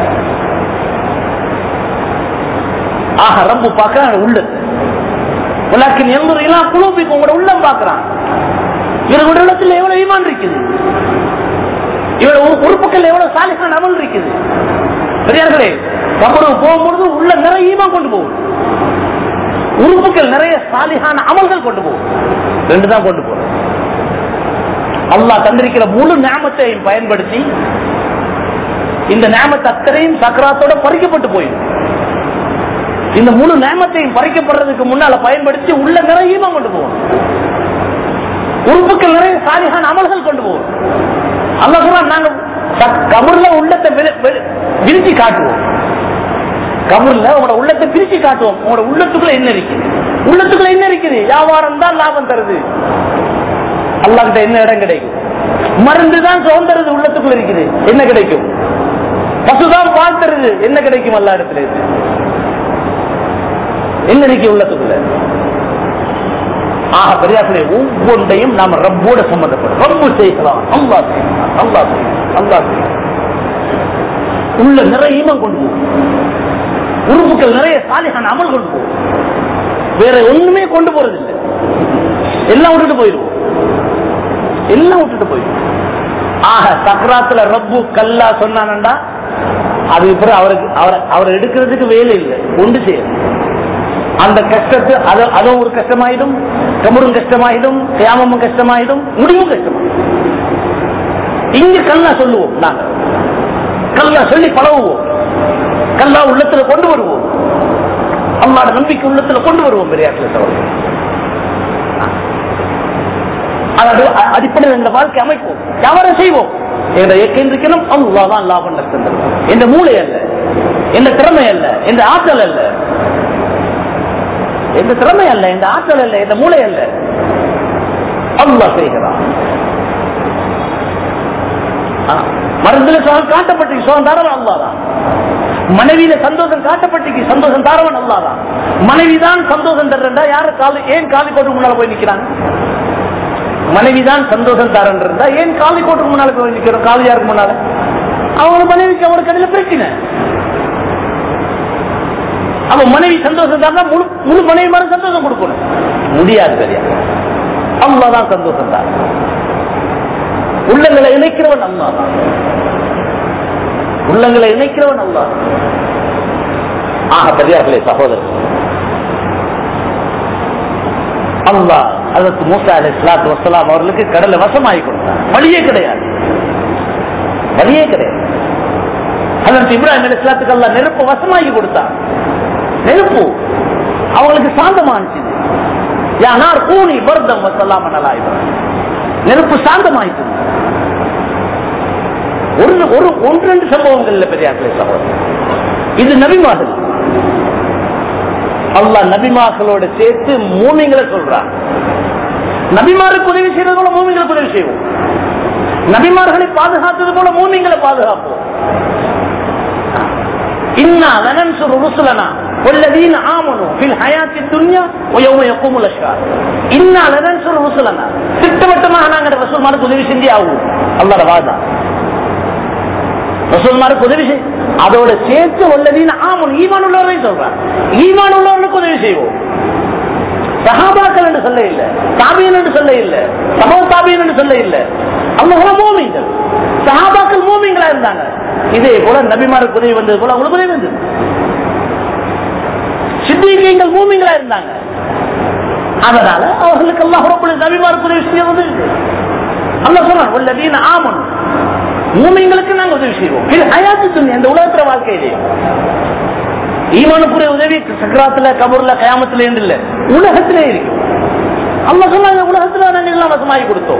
ஆக ரப்பு பார்க்க உள்ளது உலகின் எல்லோரும் குழுப்பிக்கு உங்களோட உள்ளம் பார்க்கிறான் இவர் உடலத்தில் எவ்வளவு ஈமான் இருக்குது இவ்வளவு உறுப்புகள் எவ்வளவு சாலிகான அமல் இருக்குது பெரியார்களே கபரு போகும்பொழுது உள்ள நிறைய ஈமான் கொண்டு போகும் உறுப்புகள் நிறைய சாலிகான அமல்கள் கொண்டு போகும் ரெண்டு தான் கொண்டு போகும் அல்லாஹ் தந்திருக்கிற முழு ஞாபகத்தையும் பயன்படுத்தி இந்த ஞாபகத்தை அத்தனையும் சக்கராத்தோட பறிக்கப்பட்டு போயிடும் இந்த முழு நேமத்தையும் பறிக்கப்படுறதுக்கு முன்னால பயன்படுத்தி உள்ள நிறையமா கொண்டு போவோம் உறுப்புகள் நிறைய சாலிகான அமல்கள் கொண்டு போவோம் அல்ல சொல்றான் நாங்க ச- கபர்ல உள்ளத்தை வெ- வெ- விரிச்சு காட்டுவோம் கபர்ல உங்களோட உள்ளத்தை பிரிச்சு காட்டுவோம் உங்களோட உள்ளத்துக்குள்ள என்ன இருக்குது உள்ளத்துக்குள்ள என்ன இருக்குது வியாபாரம் தான் லாபம் தருது அல்லாஹ்கிட்ட என்ன இடம் கிடைக்கும் மருந்து தான் சுகம் தருது உள்ளத்துக்குள்ள இருக்குது என்ன கிடைக்கும் பசுதான் பால் தருது என்ன கிடைக்கும் எல்லா இடத்துல இருந்து என்ன நினைக்க உள்ளத்துக்குள்ள ஆக பெரியார்களே ஒவ்வொன்றையும் நாம ரப்போட சம்பந்தப்படும் ரப்பு செய்யலாம் அல்லா செய்யலாம் அல்லா செய்யலாம் அல்லா செய்யலாம் உள்ள நிறைய ஈமான் கொண்டு போகும் உறுப்புகள் நிறைய சாலிகான அமல் கொண்டு போகும் வேற ஒண்ணுமே கொண்டு போறது இல்லை எல்லாம் விட்டுட்டு போயிடுவோம் எல்லாம் விட்டுட்டு போயிடும் ஆக சக்கராத்துல ரப்பு கல்லா சொன்னானண்டா அது பிறகு அவருக்கு அவர் அவர் எடுக்கிறதுக்கு வேலை இல்லை ஒன்று செய்யணும் அந்த கஷ்டத்து அது அதுவும் ஒரு கஷ்டமாயிடும் கமரும் கஷ்டமாயிடும் தியாமமும் கஷ்டமாயிடும் முடிவும் கஷ்டமாயிடும் இங்க கல்லா சொல்லுவோம் நாங்க கல்லா சொல்லி பழகுவோம் கல்லா உள்ளத்துல கொண்டு வருவோம் அல்லாட நம்பிக்கை உள்ளத்துல கொண்டு வருவோம் பெரியாற்றில் சகோதரர் அதாவது அ- அடிப்படையில் இந்த வாழ்க்கை அமைப்போம் வியாபாரம் செய்வோம் என்ற இயக்கின்றிருக்கணும் அல்லாதான் லாபம் நஷ்டம் தருவார் என்ற மூளை அல்ல எந்த திறமை அல்ல எந்த ஆற்றல் அல்ல எந்த திறமை அல்ல எந்த ஆற்றல் அல்ல எந்த மூளை அல்ல அல்லாஹ் செய்கிறான் ஆ, மருந்துல சுகம் காட்டப்பட்டு சுகம் தாரவன் அல்லாதான் மனைவியில சந்தோஷம் காட்டப்பட்டு சந்தோஷம் தாரவன் அல்லாதான் மனைவிதான் சந்தோஷம் தர்றா யாரு காலு ஏன் காலி கோட்டு முன்னால போய் நிக்கிறாங்க மனைவிதான் சந்தோஷம் தரன் இருந்தா ஏன் காலி கோட்டுக்கு முன்னால போய் நிக்கிறோம் காலியாருக்கு முன்னால அவங்க மனைவிக்கு அவருக்கு அதுல பிரச்சனை அப்ப மனைவி சந்தோஷம் தரா முழு முழு மனைவி மாதிரி சந்தோஷம் கொடுக்கணும் முடியாது சரியா அவ்வளவுதான் சந்தோஷம் தான் உள்ளங்களை இணைக்கிறவன் அல்லாதான் உள்ளங்களை இணைக்கிறவன் அல்லாஹ் ஆக பெரியார்களே சகோதரர் அல்லாஹ் அதற்கு மூசா அலி இஸ்லாத்து வசலாம் அவர்களுக்கு கடலை வசமாகி கொடுத்தார் வழியே கிடையாது வழியே கிடையாது அதற்கு இப்ராஹிம் அலி இஸ்லாத்துக்கு அல்லா நெருப்பு வசமாகி கொடுத்தார் நெருப்பு அவங்களுக்கு சாந்தமானுச்சு யானார் கூனி பர்தம் வசலாம் நெருப்பு சாந்தமாயிட்டு ஒரு ஒரு ஒன்று ரெண்டு சம்பவங்கள் பெரியார்களே சகோதரர் இது நபிமார்கள் அல்லாஹ் நபிமார்களோட சேர்த்து மூமிங்களை சொல்றான் நபிமாருக்கு உதவி செய்யறது போல மூமிங்களுக்கு உதவி செய்வோம் நபிமார்களை பாதுகாத்தது போல மூமிங்களை பாதுகாப்போம் இன்னா லனன்சுரு ருசுலனா والذين آمنوا في الحياة الدنيا ويوم يقوم الأشهاد إنا لننصر رسلنا திட்டவட்டமாக நாங்கள் ரசூல்மாருக்கு உதவி செஞ்சே ஆகும் அல்லாட வாதா ரசூல்மாருக்கு உதவி செய் அதோட சேர்த்து உள்ளதின் ஆமன் ஈமான் உள்ளவரை சொல்றான் ஈமான் உள்ளவர்களுக்கு உதவி செய்வோம் சகாபாக்கள் என்று சொல்ல இல்லை தாபியன் என்று சொல்ல இல்லை சமோ தாபியன் என்று சொல்ல இல்லை அவங்க மூமிங்கள் சகாபாக்கள் மூமிங்களா இருந்தாங்க இதே போல நபிமாருக்கு உதவி வந்தது போல அவங்களுக்கு உதவி வந்தது சித்திகள் மூமிங்களா இருந்தாங்க அதனால அவர்களுக்கு எல்லாம் உறப்புடைய நபிமாருக்கு உதவி செய்வது அல்ல சொல்றான் உள்ளதீன் ஆமன் மூமிங்களுக்கு நாங்க உதவி செய்வோம் இது ஹயாத்து துணி அந்த உலகத்துல வாழ்க்கையிலே ஈமானுக்குரிய உதவி சக்கராத்துல கபூர்ல கயாமத்துல என்று இல்ல உலகத்திலே இருக்கு அல்ல சொன்னாங்க உலகத்துல நாங்க எல்லாம் வசமாகி கொடுத்தோம்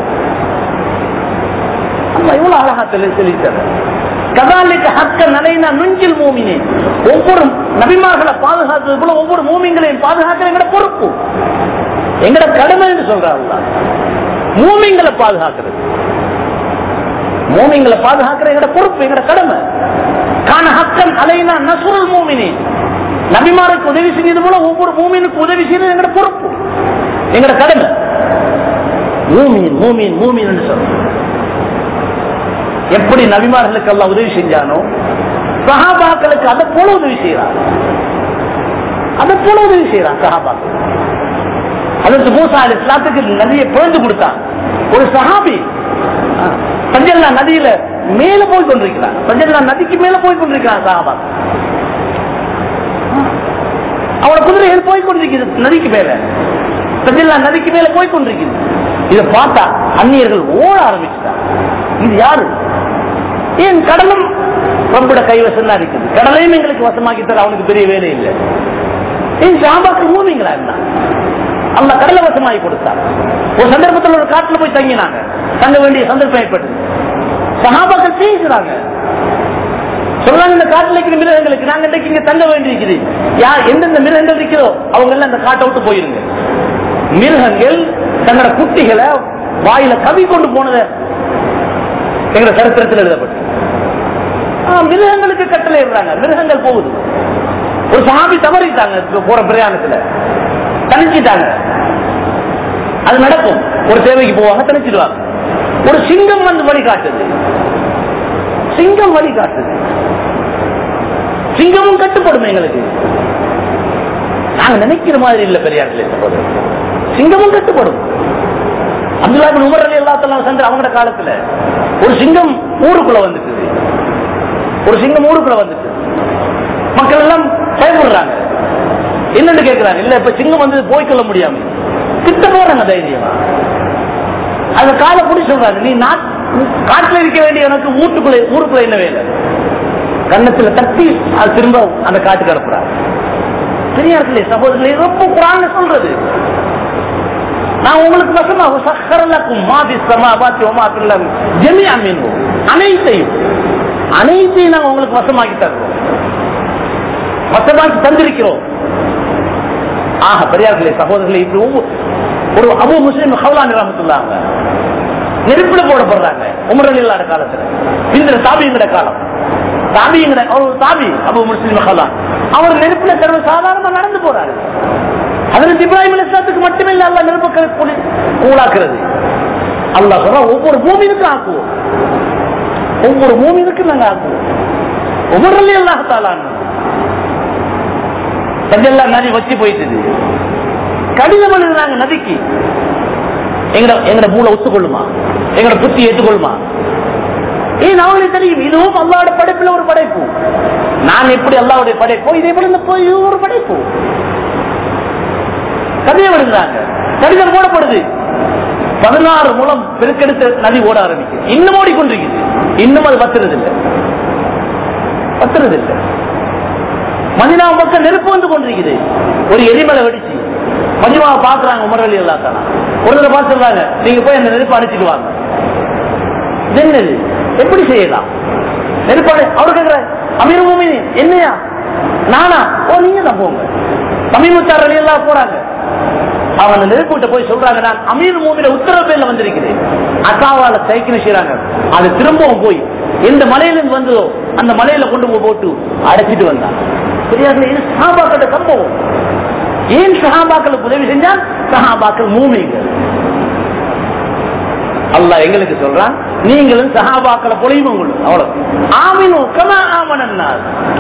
அல்ல இவ்வளவு அழகா சொல்லி சொல்லிட்டாரு கதாலிக்கு ஹக்க நலைனா நுஞ்சில் மூமினே ஒவ்வொரு நபிமார்களை பாதுகாத்தது போல ஒவ்வொரு மூமிங்களையும் பாதுகாக்கிற எங்கட பொறுப்பு எங்கட கடமை என்று சொல்றாங்க மூமிங்களை பாதுகாக்கிறது மூமிங்களை பாதுகாக்கிற எங்கட பொறுப்பு எங்கட கடமை காண ஹக்கன் அலைனா நசுருல் மூமினே நபிமாருக்கு உதவி செஞ்சது போல ஒவ்வொரு மூமினுக்கு உதவி செய்யறது எங்கட பொறுப்பு எங்கட கடமை மூமின் மூமின் மூமின் என்று சொல்றோம் எப்படி நபிமார்களுக்கு எல்லாம் உதவி செஞ்சானோ சஹாபாக்களுக்கு அதை போல உதவி செய்யறான் அதை போல உதவி செய்யறான் சஹாபாக்கள் அதற்கு மூசா அலி இஸ்லாத்துக்கு நதியை பிறந்து கொடுத்தான் ஒரு சஹாபி பஞ்சல்லா நதியில மேல போய் கொண்டிருக்கிறான் பஞ்சல்லா நதிக்கு மேல போய் கொண்டிருக்கிறான் சஹாபா அவனோட குதிரைகள் போய் கொண்டிருக்கிறது நதிக்கு மேல பஞ்சல்லா நதிக்கு மேல போய் கொண்டிருக்கிறது இதை பார்த்தா அந்நியர்கள் ஓட ஆரம்பிச்சுட்டாங்க இது யாரு ஏன் கடலும் ரப்போட கைவசம் தான் இருக்குது கடலையும் எங்களுக்கு வசமாக்கி தர அவனுக்கு பெரிய வேலை இல்லை ஏன் சாபாக்கு மூவிங்களா என்ன அல்ல கடலை வசமாகி கொடுத்தார் ஒரு சந்தர்ப்பத்தில் ஒரு காட்டுல போய் தங்கினாங்க தங்க வேண்டிய சந்தர்ப்பம் ஏற்பட்டது சகாபாக்கள் பேசுறாங்க சொல்றாங்க இந்த காட்டுல இருக்கிற மிருகங்களுக்கு நாங்க இன்றைக்கு இங்க தங்க வேண்டியிருக்குது யார் எந்தெந்த மிருகங்கள் இருக்கிறதோ அவங்க எல்லாம் அந்த காட்டை விட்டு போயிருங்க மிருகங்கள் தங்களோட குட்டிகளை வாயில கவி கொண்டு போனத எங்க சரித்திரத்தில் எழுதப்பட்டு ஆ, மிருகங்களுக்கு கட்டளை இடுறாங்க மிருகங்கள் போகுது ஒரு சாமி தவறிட்டாங்க போற பிரயாணத்துல தனிச்சிட்டாங்க அது நடக்கும் ஒரு தேவைக்கு போவாங்க தனிச்சிடுவாங்க ஒரு சிங்கம் வந்து வழி காட்டுது சிங்கம் வழி காட்டுது சிங்கமும் கட்டுப்படும் எங்களுக்கு நாங்க நினைக்கிற மாதிரி இல்ல பெரியார்களே சகோதரர் சிங்கமும் கட்டுப்படும் அப்துல்லா பின் உமர் அலி அல்லாத்தெல்லாம் சென்று அவங்களோட காலத்துல ஒரு சிங்கம் ஊருக்குள்ள வந்துட்டு ஒரு சிங்கம் ஊருக்குள்ள வந்துட்டு மக்கள் எல்லாம் பயப்படுறாங்க என்னன்னு கேட்கிறாங்க இல்ல இப்ப சிங்கம் வந்து போய்க்கொள்ள முடியாம திட்ட போறாங்க தைரியமா அந்த காலை புடி சொல்றாங்க நீ நாட்- காட்டுல இருக்க வேண்டிய எனக்கு வீட்டுக்குள்ள ஊருக்குள்ள என்ன வேலை கன்னத்துல தட்டி அது திரும்ப அந்த காட்டுக்கு அனுப்புறாங்க பெரியார்களே சகோதரர்களே ரொம்ப குரான் சொல்றது நான் உங்களுக்கு வசமா சக்கரலக்கும் மாதி சமாபாத்தி ஒமாத்திரம் ஜெமியா மீன் அனைத்தையும் அனைத்தையும் நாங்க உங்களுக்கு வசமாக்கி தருவோம் வசமாக்கி தந்திருக்கிறோம் ஆக பெரியார்களே சகோதரர்களே இப்படி ஒவ்வொரு- ஒரு அபு முஸ்லிம் ஹவுலான் ரஹமத்துல்லாங்க நெருப்பில போடப்படுறாங்க உமர் அலில்லாட காலத்துல இந்த தாபியங்கட காலம் தாபியங்கட ஒரு தாபி அபு முஸ்லிம் ஹவுலான் அவர் நெருப்பில சர்வ சாதாரணமா நடந்து போறாரு அதற்கு இப்ராஹிம் அலிஸ்லாத்துக்கு மட்டுமில்ல அல்ல நெருப்புக்களை கூலி- கூழாக்குறது அல்லாஹ் சொல்றா ஒவ்வொரு பூமியிலுக்கும் ஆக்குவோம் ஒவ்வொரு பூமியிலுக்கும் நாங்க ஆக்குவோம் ஒவ்வொரு அல்லாஹாலான் தஞ்செல்லாம் நதி வச்சு போயிட்டுது கடிதம் எழுதுனாங்க நதிக்கு எங்கட எங்கட மூளை ஒத்துக்கொள்ளுமா எங்கட புத்தி ஏற்றுக்கொள்ளுமா ஏன் அவங்களுக்கு தெரியும் இதுவும் அல்லாவோட படைப்புல ஒரு படைப்பு நான் எப்படி அல்லாவுடைய படைப்போ இதே போல இந்த போய் இதுவும் ஒரு படைப்பு கடிதம் எழுதுறாங்க கடிதம் போடப்படுது பதினாறு மூலம் பெருக்கெடுத்த நதி ஓட ஆரம்பிக்குது இன்னும் ஓடிக்கொண்டிருக்குது இன்னும் அது பத்துறது இல்லை பத்துறது இல்லை மதினா பக்கம் நெருப்பு வந்து கொண்டிருக்குது ஒரு எரிமலை வெடிச்சு மதினாவை பாக்குறாங்க உமர் அலி அல்லா தானா ஒரு தடவை பார்த்து சொல்றாங்க நீங்க போய் அந்த நெருப்பு அடிச்சிட்டு வாங்க இது என்னது எப்படி செய்யலாம் நெருப்பு அடை- அவரு கேட்கிற அமீர் மூமினி என்னையா நானா ஓ நீங்க தான் போங்க தமிழ்முத்தார் அலி எல்லாம் போறாங்க அவங்க அந்த நெருப்பு கிட்ட போய் சொல்றாங்க நான் அமீர் மூமியில உத்தரவு பேர்ல வந்திருக்கிறேன் அசாவால சைக்கிள் செய்யறாங்க அது திரும்பவும் போய் எந்த மலையில இருந்து வந்ததோ அந்த மலையில கொண்டு போய் போட்டு அடைச்சிட்டு வந்தாங்க பெரியார்களே இது சஹாபாக்களோட சம்பவம் ஏன் சஹாபாக்களுக்கு உதவி செஞ்சால் சஹாபாக்கள் மூமிங்கள் அல்லாஹ் எங்களுக்கு சொல்றான் நீங்களும் சஹாபாக்களை பொழியும் அவ்வளவு ஆமினு கமா ஆமனன்னார்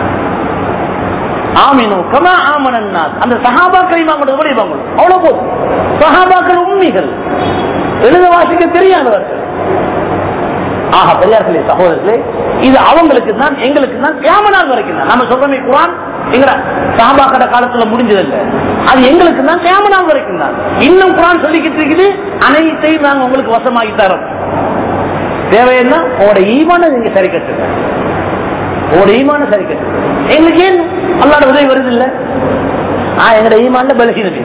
ஆமினு கமா ஆமனன்னார் அந்த சஹாபாக்களை நாங்கள் பொழிவாங்க அவ்வளவு போதும் சஹாபாக்கள் உண்மைகள் எழுத வாசிக்க தெரியாதவர்கள் ஆக பெரியார்களே சகோதரர்களே இது அவங்களுக்கு தான் எங்களுக்கு தான் கியாம நாள் வரைக்கும் தான் நம்ம சொல்றோமே குரான் எங்கட சாபாக்கட காலத்துல முடிஞ்சதில்லை அது எங்களுக்கு தான் கியாம நாள் வரைக்கும் தான் இன்னும் குரான் சொல்லிக்கிட்டு இருக்குது அனைத்தையும் நாங்க உங்களுக்கு வசமாகி தரோம் தேவை என்ன உங்களோட ஈமான நீங்க சரி கட்டுங்க உங்களோட ஈமான சரி கட்டுங்க எங்களுக்கு ஏன் அல்லாட உதவி வருது இல்ல ஆ எங்கட ஈமான்ல பலகீனமே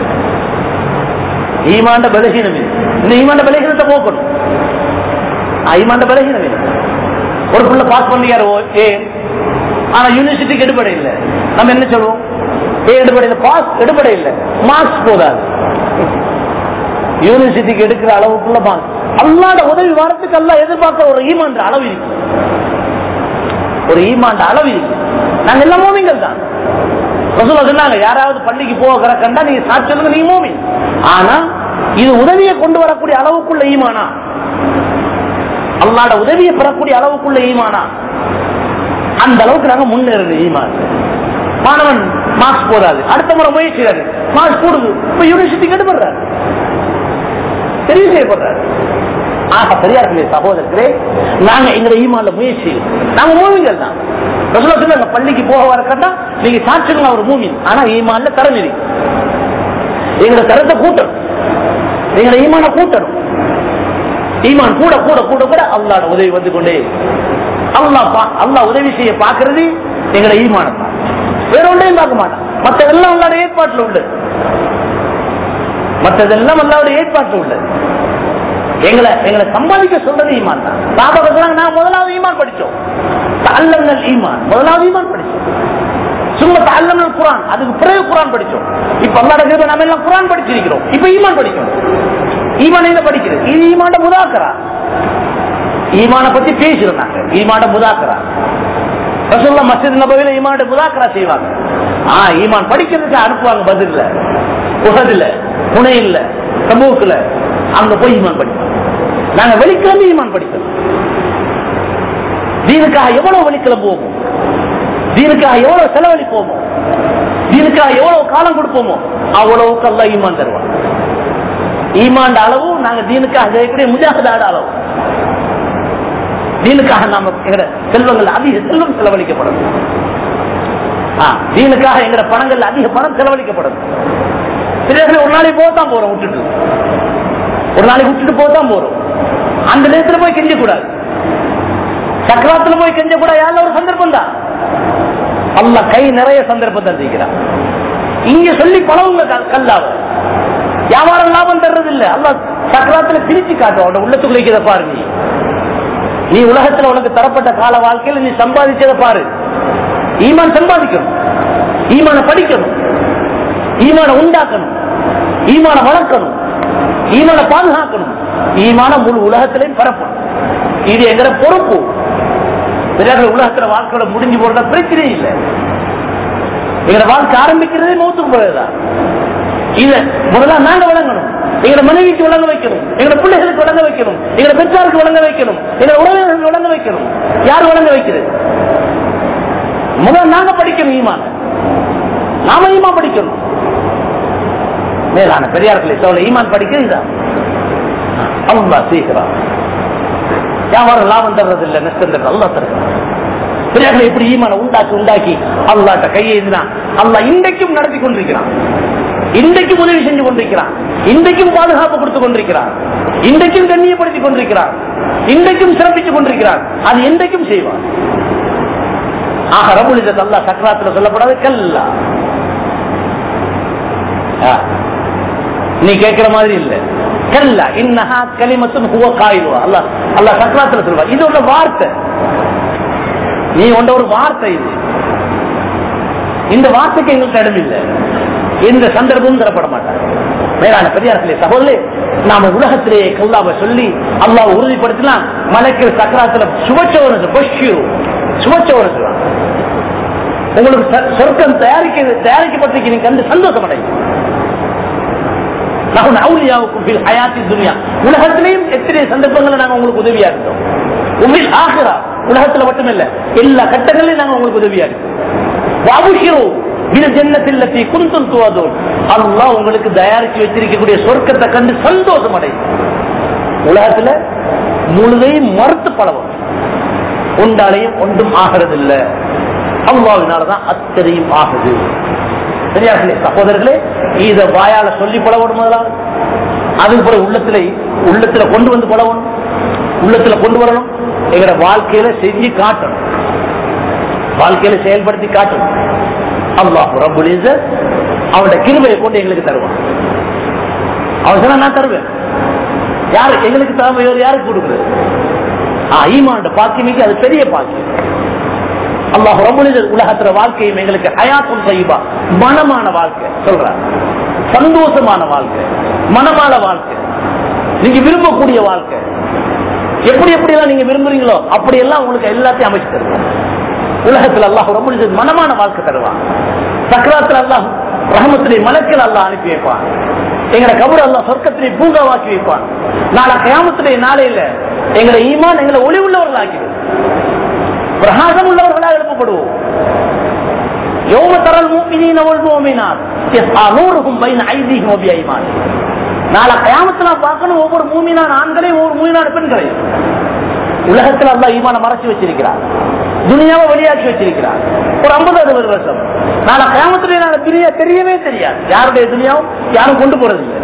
ஈமாண்ட பலகீனமே இந்த ஈமாண்ட பலகீனத்தை போக்கணும் ஐமாண்ட பலகீனம் ஒரு புள்ள பாஸ் பண்ணியாரு ஏ ஆனா யூனிவர்சிட்டிக்கு எடுபடை இல்லை நம்ம என்ன சொல்லுவோம் ஏ எடுபடை இல்லை பாஸ் எடுபடை இல்லை மார்க்ஸ் போதாது யூனிவர்சிட்டிக்கு எடுக்கிற அளவுக்குள்ள மார்க்ஸ் அல்லாட உதவி வாரத்துக்கு எல்லாம் எதிர்பார்க்கிற ஒரு ஈமாண்ட அளவு இருக்கு ஒரு ஈமாண்ட அளவு இருக்கு நாங்க எல்லாம் மோமிங்கள் தான் ரசூலா சொன்னாங்க யாராவது பள்ளிக்கு போகிற கண்டா நீங்க சாட்சி சொல்லுங்க நீங்க மோமின் ஆனா இது உதவியை கொண்டு வரக்கூடிய அளவுக்குள்ள ஈமானா அல்லாட உதவியை பெறக்கூடிய அளவுக்குள்ள ஈமானா அந்த அளவுக்கு நாங்க முன்னேறது ஈமான் மாணவன் மார்க்ஸ் போதாது அடுத்த முறை முயற்சிறாரு மார்க்ஸ் போடுது இப்ப யூனிவர்சிட்டி கெடுபடுறாரு தெரிவு செய்யப்படுறாரு ஆக பெரியார்களே சகோதரர்களே நாங்க எங்க ஈமான்ல முயற்சி நாங்க மூவிங்கள் தான் ரசூலா சொன்னாங்க, பள்ளிக்கு போக வர கட்டா நீங்க சாட்சிகள் ஒரு மூமின் ஆனா ஈமான்ல தரம் இருக்கு எங்களை தரத்தை கூட்டணும் எங்களை ஈமான கூட்டணும் ஈமான் கூட கூட கூட கூட அல்லாட உதவி வந்து கொண்டே அல்லா அல்லா உதவி செய்ய பாக்குறது எங்களை ஈமானம் தான் வேற ஒன்றையும் பார்க்க மாட்டான் மற்றதெல்லாம் அல்லாட ஏற்பாட்டுல உள்ளது மற்றதெல்லாம் அல்லாவுடைய ஏற்பாட்டுல உள்ளது எங்களை எங்களை சம்பாதிக்க சொல்றது ஈமான் தான் பாபகத்துல நான் முதலாவது ஈமான் படிச்சோம் அல்லங்கள் ஈமான் முதலாவது ஈமான் படிச்சோம் சும்மா அல்லங்கள் குரான் அதுக்கு பிறகு குரான் படிச்சோம் இப்ப அல்லாட கிருபை நம்ம எல்லாம் குரான் படிச்சிருக்கிறோம் இப்ப ஈமான் படிக்கணும் ஈமான் எங்க படிக்கிறது இது ஈமாண்ட முதாக்கரா ஈமான பத்தி பேசுறோம் நாங்க ஈமாண்ட முதாக்கரா ரசூல்லா மஸ்ஜித் நபவில ஈமாண்ட முதாக்கரா செய்வாங்க ஆ ஈமான் படிக்கிறதுக்கு அனுப்புவாங்க பதில்ல உகதுல புனையில சமூகத்துல அங்க போய் ஈமான் படிப்போம் நாங்க வெளிக்கிழமை ஈமான் படிக்கணும் தீனுக்காக எவ்வளவு வெளிக்கிழமை போவோம் தீனுக்காக எவ்வளவு செலவழிப்போமோ தீனுக்காக எவ்வளவு காலம் கொடுப்போமோ அவ்வளவுக்கு அல்ல ஈமான் தருவான் ஈமாண்ட அளவு நாங்க தீனுக்காக செய்யக்கூடிய முஜாகதாட அளவு தீனுக்காக நாம எங்கட செல்வங்கள் அதிக செல்வம் செலவழிக்கப்படும் ஆ, தீனுக்காக எங்கட பணங்கள் அதிக பணம் செலவழிக்கப்படும் பிறகு ஒரு நாளைக்கு போகத்தான் போறோம் விட்டுட்டு ஒரு நாளைக்கு விட்டுட்டு போகத்தான் போறோம் அந்த நேரத்துல போய் கெஞ்ச கூடாது சக்கராத்துல போய் கெஞ்ச கூட யாரும் ஒரு சந்தர்ப்பம் தான் அல்ல கை நிறைய சந்தர்ப்பம் தந்திருக்கிறான் இங்க சொல்லி பழவுங்க கல்லாவ வியாபாரம் லாபம் தர்றது இல்ல அல்ல சக்கராத்துல பிரிச்சு காட்டும் அவனோட உள்ளத்துக்குள்ள இருக்கிறத பாரு நீ நீ உலகத்துல உனக்கு தரப்பட்ட கால வாழ்க்கையில நீ சம்பாதிச்சத பாரு ஈமான் சம்பாதிக்கணும் ஈமான படிக்கணும் ஈமான உண்டாக்கணும் ஈமான வளர்க்கணும் ஈமான பாதுகாக்கணும் ஈமான முழு உலகத்திலையும் பரப்பணும் இது எங்கிற பொறுப்பு பிறகு உலகத்துல வாழ்க்கையோட முடிஞ்சு போறத பிரச்சனை இல்லை எங்க வாழ்க்கை ஆரம்பிக்கிறதே மௌத்துக்கு போறதுதான் இத முதல்ல நாங்க வழங்கணும் எங்க மனைவிக்கு வழங்க வைக்கணும் எங்க பிள்ளைகளுக்கு வழங்க வைக்கணும் எங்க பெற்றாருக்கு வழங்க வைக்கணும் எங்க உறவினர்களுக்கு வழங்க வைக்கணும் யார் வழங்க வைக்கிறது முதல்ல நாங்க படிக்கணும் ஈமான நாம ஈமா படிக்கணும் மேலான பெரியார்களை சொல்ல ஈமான் படிக்கிறது அல்லா சீக்கிரம் வியாபாரம் லாபம் தர்றது இல்ல நஷ்டம் தர்றது அல்லா தருகிறான் பிறகு எப்படி ஈமான உண்டாக்கி உண்டாக்கி அல்லாட்ட கையெழுந்தினான் அல்லா இன்றைக்கும் நடத்தி கொண்டிருக்கிறான் இன்றைக்கும் உதவி செஞ்சு கொண்டிருக்கிறான் இன்றைக்கும் பாதுகாப்பு கொடுத்து கொண்டிருக்கிறான் இன்றைக்கும் கண்ணியப்படுத்திக் கொண்டிருக்கிறான் இன்றைக்கும் சிறப்பித்துக் கொண்டிருக்கிறான் அது என்றைக்கும் செய்வான் ஆக ரபுலித அல்லா சக்கராத்துல சொல்லப்படாது கல்லா ஆ. நீ கேட்கிற மாதிரி இல்ல கல்லா இன்னஹா கலிமத்தும் ஹுவ காயிலுவா அல்லா அல்லா சக்கராத்துல சொல்வா இது ஒரு வார்த்தை நீ கொண்ட ஒரு வார்த்தை இது இந்த வார்த்தைக்கு எங்களுக்கு இடம் இல்லை எந்த சந்தர்ப்பமும் தரப்பட மாட்டாங்க மேலான பெரியார்களே சகோதரே நாம உலகத்திலேயே கல்லாவை சொல்லி அல்லாஹ் உறுதிப்படுத்தலாம் மலைக்கு சக்கராத்துல சுபச்சோரது பஷ்யூ சுபச்சோரது உங்களுக்கு ச- சொர்க்கம் தயாரிக்க தயாரிக்கப்பட்டிருக்கு நீங்க கண்டு சந்தோஷம் அடையும் நகுன் அவுலியாவுக்கும் ஃபில் ஹயாத்தி துனியா உலகத்திலேயும் எத்தனை சந்தர்ப்பங்களை நாங்க உங்களுக்கு உதவியா இருந்தோம் உமில் ஆகிறா உலகத்துல மட்டுமில்ல எல்லா கட்டங்களிலும் நாங்க உங்களுக்கு உதவியா இருக்கோம் வாபுஷிரோ இது ஜன்னத்தில் குந்தும் துவாதோம் அல்லாஹ் உங்களுக்கு தயாரிச்சு வச்சிருக்கக்கூடிய சொர்க்கத்தை கண்டு சந்தோஷம் அடையும் உலகத்துல முழுதையும் மறுத்து பழவும் உண்டாலையும் ஒன்றும் ஆகிறதில்ல அல்லாவினாலதான் அத்தனையும் ஆகுது சரியார்களே சகோதரர்களே இத வாயால சொல்லி பழவணும் முதலாவது அதுக்கு பிறகு உள்ளத்துல உள்ளத்துல கொண்டு வந்து பழவணும் உள்ளத்துல கொண்டு வரணும் எங்களோட வாழ்க்கையில செஞ்சு காட்டணும் வாழ்க்கையில செயல்படுத்தி காட்டணும் அல்லாஹ் ரபுல் இஸ்ஸத் அவனுடைய கிருபையை கொண்டு எங்களுக்கு தருவான் அவன் சொன்னா நான் தருவேன் யாரு எங்களுக்கு தராம வேறு யாருக்கு கொடுக்குறது ஆ, ஈமானோட பாக்கியமிக்கு அது பெரிய பாக்கியம் அல்லாஹ் ரபுல் இஸ்ஸத் உலகத்துல வாழ்க்கையும் எங்களுக்கு ஹயாத்தும் சைபா மனமான வாழ்க்கை சொல்றார் சந்தோஷமான வாழ்க்கை மனமான வாழ்க்கை நீங்க விரும்பக்கூடிய வாழ்க்கை எப்படி எப்படி எல்லாம் நீங்க விரும்புறீங்களோ அப்படி எல்லாம் உங்களுக்கு எல்லாத்தையும் அமைச்சு தருவான் உலகத்தில் அல்லாஹ் ரபுல் இஸ்ஸத் மனமான வாழ்க்கை தருவான் சக்கராத்தில் அல்லாஹ் ரஹமத்திலே மலக்கில் அல்லாஹ் அனுப்பி வைப்பான் எங்களை கபர் அல்லாஹ் சொர்க்கத்திலே பூங்காவாக்கி வைப்பான் நாளை கயாமத்திலே நாளையில எங்களை ஈமான் எங்களை ஒளி உள்ளவர்களாக்கிடும் பிரகாசம் உள்ளவர்களாக எழுப்பப்படுவோம் யௌம தரல் மூமினீன வல் மூமினாத் யஸ்ஆ நூருஹும் பைன ஐதீஹிம் வ பிஐமானிஹிம் நாளை கயாமத்துல பார்க்கணும் ஒவ்வொரு மூமினான ஆண்களையும் ஒவ்வொரு மூமினான பெண்களையும் உலகத்துல அல்லா ஈமான மறைச்சு வச்சிருக்கிறார் துனியாவை வெளியாக்கி வச்சிருக்கிறார் ஒரு ஐம்பது அறுபது வருஷம் நாளை கயாமத்துல நாளை துனியா தெரியவே தெரியாது யாருடைய துனியாவும் யாரும் கொண்டு போறது இல்லை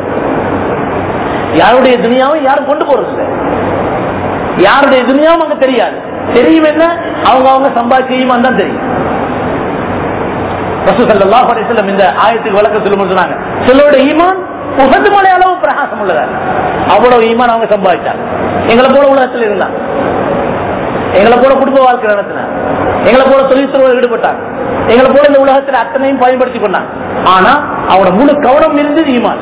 யாருடைய துனியாவும் யாரும் கொண்டு போறது இல்லை யாருடைய துனியாவும் அங்க தெரியாது தெரியும் என்ன அவங்க அவங்க சம்பாதிச்ச ஈமான் தான் தெரியும் ரசூசல்லாஹு அலைஹி வஸல்லம் இந்த ஆயத்துக்கு விளக்கம் சொல்லும் சொன்னாங்க சிலருடைய ஈமான் உகது மலை அளவு பிரகாசம் உள்ளதா அவ்வளவு ஈமான் அவங்க சம்பாதிச்சாங்க எங்களை போல உலகத்தில் இருந்தாங்க எங்களை போல குடும்ப வாழ்க்கை நடத்தினாங்க எங்களை போல தொழில்துறையில் ஈடுபட்டாங்க எங்களை போல இந்த உலகத்தில் அத்தனையும் பயன்படுத்தி கொண்டாங்க ஆனா அவனோட முழு கவனம் இருந்தது ஈமான்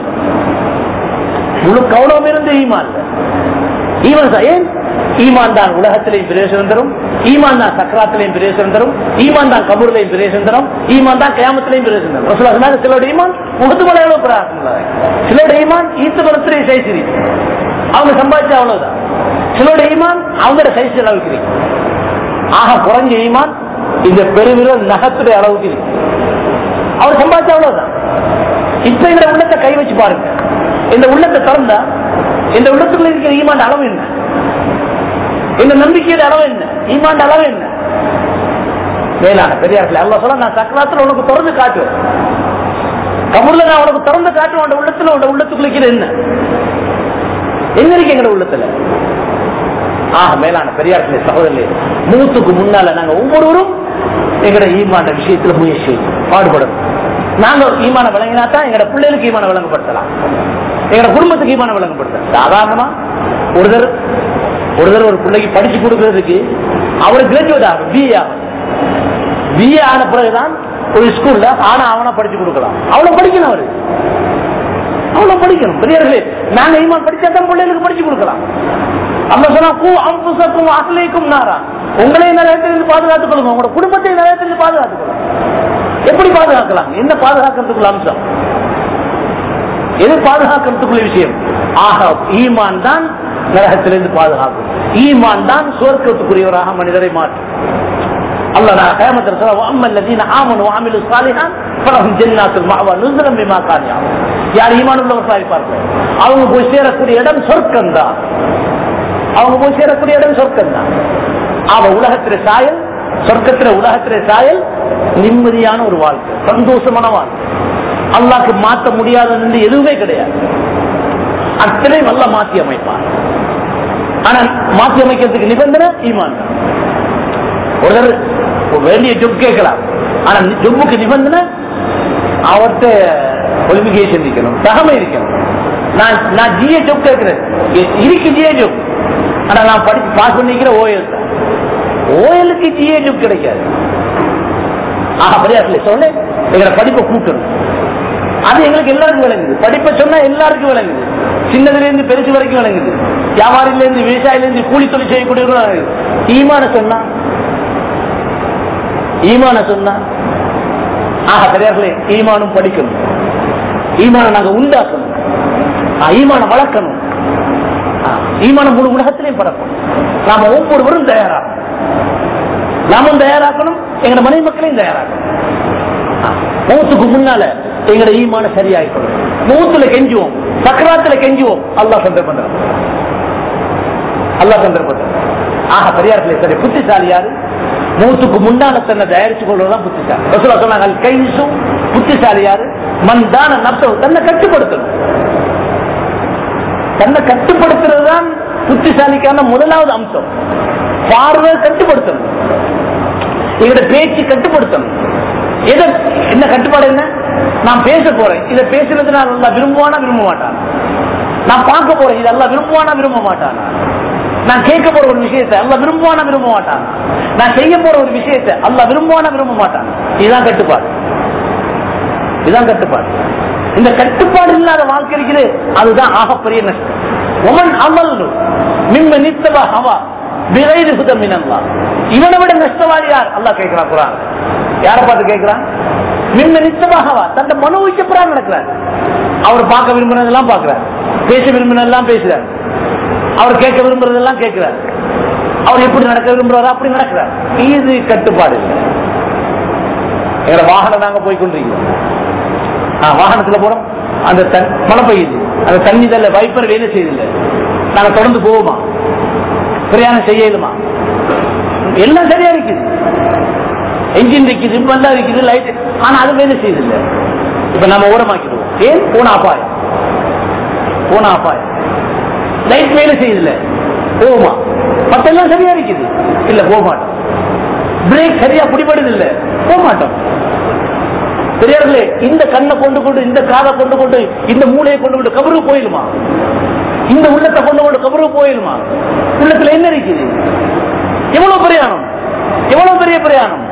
முழு கவனம் இருந்து ஈமான் ஈமான் தான். ஏன் ஈமான் தான் உலகத்திலையும் பிரயோசனம் தரும் ஈமான் தான் சக்கராத்திலையும் பிரயோசனம் தரும் ஈமான் தான் கபூர்லையும் பிரயோசனம் தரும் ஈமான் தான் கயாமத்திலையும் பிரயோசனம் தரும் ரசூலுல்லாஹி சொன்னாங்க, சிலருடைய ஈமான் முகத்து மலை அளவு பிரகாசம் உள்ளது. சிலருடைய ஈமான் ஈத்து மரத்திலே சைசிரி அவங்க சம்பாதிச்சா அவ்வளவுதான் சிலருடைய ஈமான் அவங்களோட சைஸ் அளவுக்கு இருக்கு ஆக குறைஞ்ச ஈமான் இந்த பெருவிரல் நகத்துடைய அளவுக்கு இருக்கு அவர் சம்பாதிச்சா அவ்வளவுதான் இப்ப இந்த உள்ளத்தை கை வச்சு பாருங்க இந்த உள்ளத்தை திறந்தா இந்த உள்ளத்துக்குள்ள இருக்கிற ஈமான் அளவு என்ன இந்த நம்பிக்கையோட அளவு என்ன ஈமான் அளவு என்ன மேலான பெரியார்கள் அல்ல சொல்ல நான் சக்கராத்துல உனக்கு திறந்து காட்டுவேன் கபூர்ல நான் உனக்கு திறந்து காட்டுவேன் உன் உள்ளத்துல உன் உள்ளத்துக்குள்ள இருக்கிற என்ன எங்க இருக்கு எங்க உள்ளத்துல ஆக மேலான பெரியார்களே சகோதரர்களே மூத்துக்கு முன்னால நாங்க ஒவ்வொருவரும் எங்கட ஈமான விஷயத்துல முயற்சி செய்யணும், பாடுபடணும் நாங்க ஈமான வழங்கினா தான் எங்கட பிள்ளைகளுக்கு ஈமான வழங்கப்படுத்தலாம் எங்கட குடும்பத்துக்கு ஈமான வழங்கப்படுத்தலாம் சாதாரணமா ஒருத்தர் ஒருத்தர் ஒரு பிள்ளைக்கு படிச்சு கொடுக்கறதுக்கு அவர் கிராஜுவேட் ஆகும் பிஏ ஆகும் பிஏ ஆன பிறகுதான் ஒரு ஸ்கூல்ல ஆனா அவனா படிச்சு கொடுக்கலாம் அவ்வளவு படிக்கணும் அவரு அவ்வளவு படிக்கணும் பெரியவர்களே நாங்க ஈமான் படிச்சா தான் பிள்ளைகளுக்கு படிச்சு கொடுக்கலாம் அல்ல சொன்னா கூ அம்புசக்கும் அசலைக்கும் நாரா உங்களையும் நிலையத்திலிருந்து பாதுகாத்துக் கொள்ளுங்க உங்களோட குடும்பத்தை நிலையத்திலிருந்து பாதுகாத்துக் கொள்ளுங்க எப்படி பாதுகாக்கலாம் என்ன பாதுகாக்கிறதுக்குள்ள அம்சம் எது பாதுகாக்கிறதுக்குள்ள விஷயம் ஆக ஈமான் தான் நரகத்திலிருந்து பாதுகாக்கும் ஈமான் தான் சுவர்க்கத்துக்குரியவராக மனிதரை மாற்றும் அல்லாஹ் நான் கயாமத்தில் சொல்ல அம்மா الذين آمنوا وعملوا الصالحات فلهم جنات المأوى نزلا بما كانوا يعملون யார் ஈமான் உள்ளவர்களாக இருப்பார்கள் அவங்க போய் சேரக்கூடிய இடம் சொர்க்கம் தான் அவங்க போய் சேரக்கூடிய இடம் சொர்க்கம் தான் அவ உலகத்தில சாயல் சொர்க்கத்தில உலகத்தில சாயல் நிம்மதியான ஒரு வாழ்க்கை சந்தோஷமான வாழ்க்கை அல்லாக்கு மாற்ற முடியாதது எதுவுமே கிடையாது அத்தனை நல்லா மாற்றி அமைப்பான் ஆனா மாற்றி அமைக்கிறதுக்கு நிபந்தனை ஈமான் தான். ஒருத்தர் வேண்டிய ஜொப் கேட்கலாம் ஆனா ஜொப்புக்கு நிபந்தனை அவர்கிட்ட குவாலிபிகேஷன் இருக்கணும் தகமை இருக்கணும் நான் நான் ஜிஏ ஜொப் கேட்கிறேன் இ- இருக்கு ஜிஏ ஜொப் ஆனா நான் படிச்சு பாஸ் பண்ணிக்கிற ஓஎல் தான் ஓஎலுக்கு ஜிஏ ஜொப் கிடைக்காது ஆஹா பெரியார்களே சொல்ல எங்களை படிப்பை கூட்டணும் அது எங்களுக்கு எல்லாருக்கும் விளங்குது படிப்பை சொன்னா எல்லாருக்கும் விளங்குது சின்னதுல இருந்து பெருசு வரைக்கும் விளங்குது வியாபாரில இருந்து விவசாயில இருந்து கூலி தொழில் செய்யக்கூடிய ஈமான சொன்னா ஈமான சொன்னா ஆக பெரியார்களே ஈமானும் படிக்கணும் ஈமான நாங்க உண்டாக்கணும் ஆ, ஈமான வளர்க்கணும் ஆ, ஈமானம் முழு உலகத்திலையும் பரப்பணும் நாம ஒவ்வொருவரும் தயாராகணும் நாமும் தயாராக்கணும் எங்க மனைவி மக்களையும் தயாராக்கணும் ஆ, மூத்துக்கு முன்னால எங்கட ஈமான சரியாயிக்கணும் மூத்துல கெஞ்சுவோம் சக்கராத்துல கெஞ்சுவோம் அல்லாஹ் சந்தர்ப்பம் அல்லாஹ் சந்தர்ப்பம் ஆக பெரியார்களே சரி புத்திசாலி யாரு மூத்துக்கு முன்னால தன்னை தயாரிச்சு கொள்வதுதான் புத்திசாலி ரசூலா சொன்னாங்க அல் கைசும் புத்திசாலி யாரு மந்தான நப்சம் தன்னை கட்டுப்படுத்தணும் தன்னை கட்டுப்படுத்துறது தான் புத்திசாலிக்கான முதலாவது அம்சம் பார்வை கட்டுப்படுத்தணும் எங்களோட பேச்சு கட்டுப்படுத்தணும் எதை என்ன கட்டுப்பாடு என்ன நான் பேச போறேன் இதை பேசுறது நான் நல்லா விரும்புவானா விரும்ப மாட்டான் நான் பார்க்க போறேன் இதெல்லாம் விரும்புவானா விரும்ப மாட்டான் நான் கேட்க போற ஒரு விஷயத்தை அல்ல விரும்புவானா விரும்ப மாட்டான் நான் செய்ய போற ஒரு விஷயத்தை அல்ல விரும்புவானா விரும்ப மாட்டான் இதுதான் கட்டுப்பாடு இதுதான் கட்டுப்பாடு இந்த கட்டுப்பாடு இல்லாத வாழ்க்கை இருக்குது அதுதான் ஆகப்பெரிய நஷ்டம் ஒமன் அமல் மிம்ம நித்தவா ஹவா விரைது சுதம் மினல்லா இவனை விட நஷ்டவாதி யார் அல்லாஹ் கேட்கிறான் குரான் யாரை பார்த்து கேட்கிறான் மிம்ம நித்தவாகவா தந்த மனோவிக்க புறான் நடக்கிறார் அவர் பார்க்க விரும்பினதெல்லாம் பார்க்கிறார் பேச விரும்பினதெல்லாம் பேசுறார் அவர் கேட்க விரும்புறதெல்லாம் கேட்கிறார் அவர் எப்படி நடக்க விரும்புறாரோ அப்படி நடக்கிறார் இது கட்டுப்பாடு இல்லை எங்க வாகனம் நாங்க போய் கொண்டிருக்கிறோம் ஆ, வாகனத்துல போறோம் அந்த தன் மழை பெய்யுது அந்த தண்ணி தள்ள வைப்பர் வேலை செய்யல நாங்க தொடர்ந்து போவோமா பிரயாணம் செய்யலுமா எல்லாம் சரியா இருக்குது என்ஜின் இருக்குது இப்பெல்லாம் இருக்குது லைட் ஆனா அது வேலை செய்யல இப்ப நம்ம ஓரமாக்கிடுவோம் ஏன் போன அபாயம் போன அபாயம் லைட் வேலை செய்யல போகுமா மத்தெல்லாம் சரியா இருக்குது இல்ல போக மாட்டோம் பிரேக் சரியா பிடிபடுது இல்ல போக மாட்டோம் பெரியார்களே இந்த கண்ணை கொண்டு கொண்டு இந்த காதை கொண்டு கொண்டு இந்த மூளையை கொண்டு கொண்டு கபரு போயிடுமா இந்த உள்ளத்தை கொண்டு கொண்டு கபரு போயிடுமா உள்ளத்துல என்ன இருக்குது எவ்வளவு பிரயாணம் எவ்வளவு பெரிய பிரயாணம்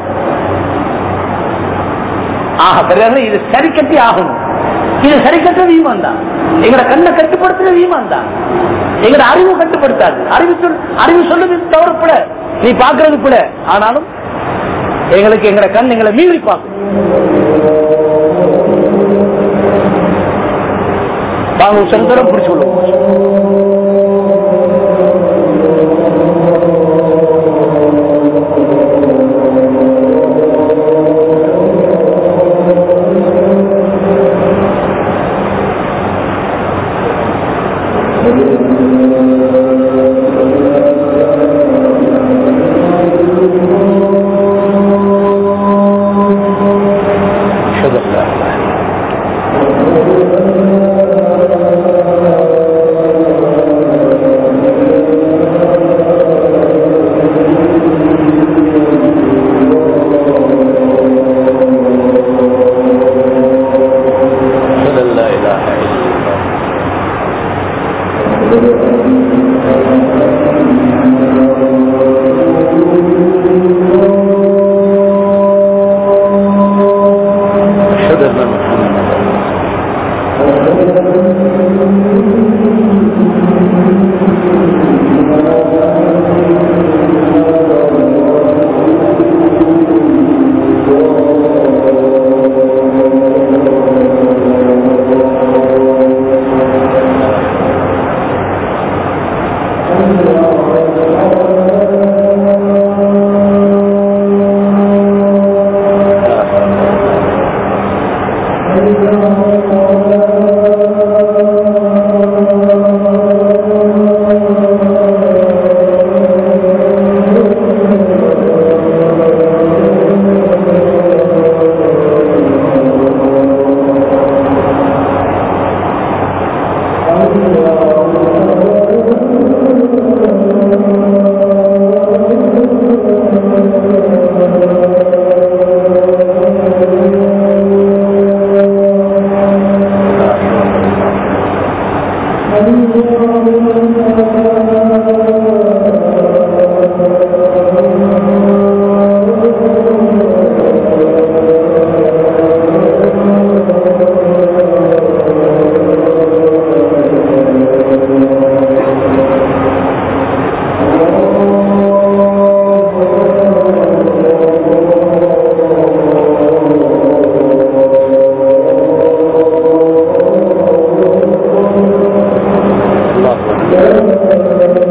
ஆக பெரியார்களே இது சரி கட்டி ஆகணும் இது சரி கட்டுறது ஈமான் தான் எங்கட கண்ணை கட்டுப்படுத்துறது ஈமான் தான் எங்கட அறிவு கட்டுப்படுத்தாது அறிவு சொல் அறிவு சொல்லுது தவறு பிட நீ பாக்குறது பிட ஆனாலும் எங்களுக்கு எங்கட கண் எங்களை மீறி பார்க்கும் வாங்க செந்தரம் பிடிச்சு விடுவோம் أشهد أن لا إله إلا الله. أشهد أن لا إله إلا الله. أشهد أن محمدا الله أكبر.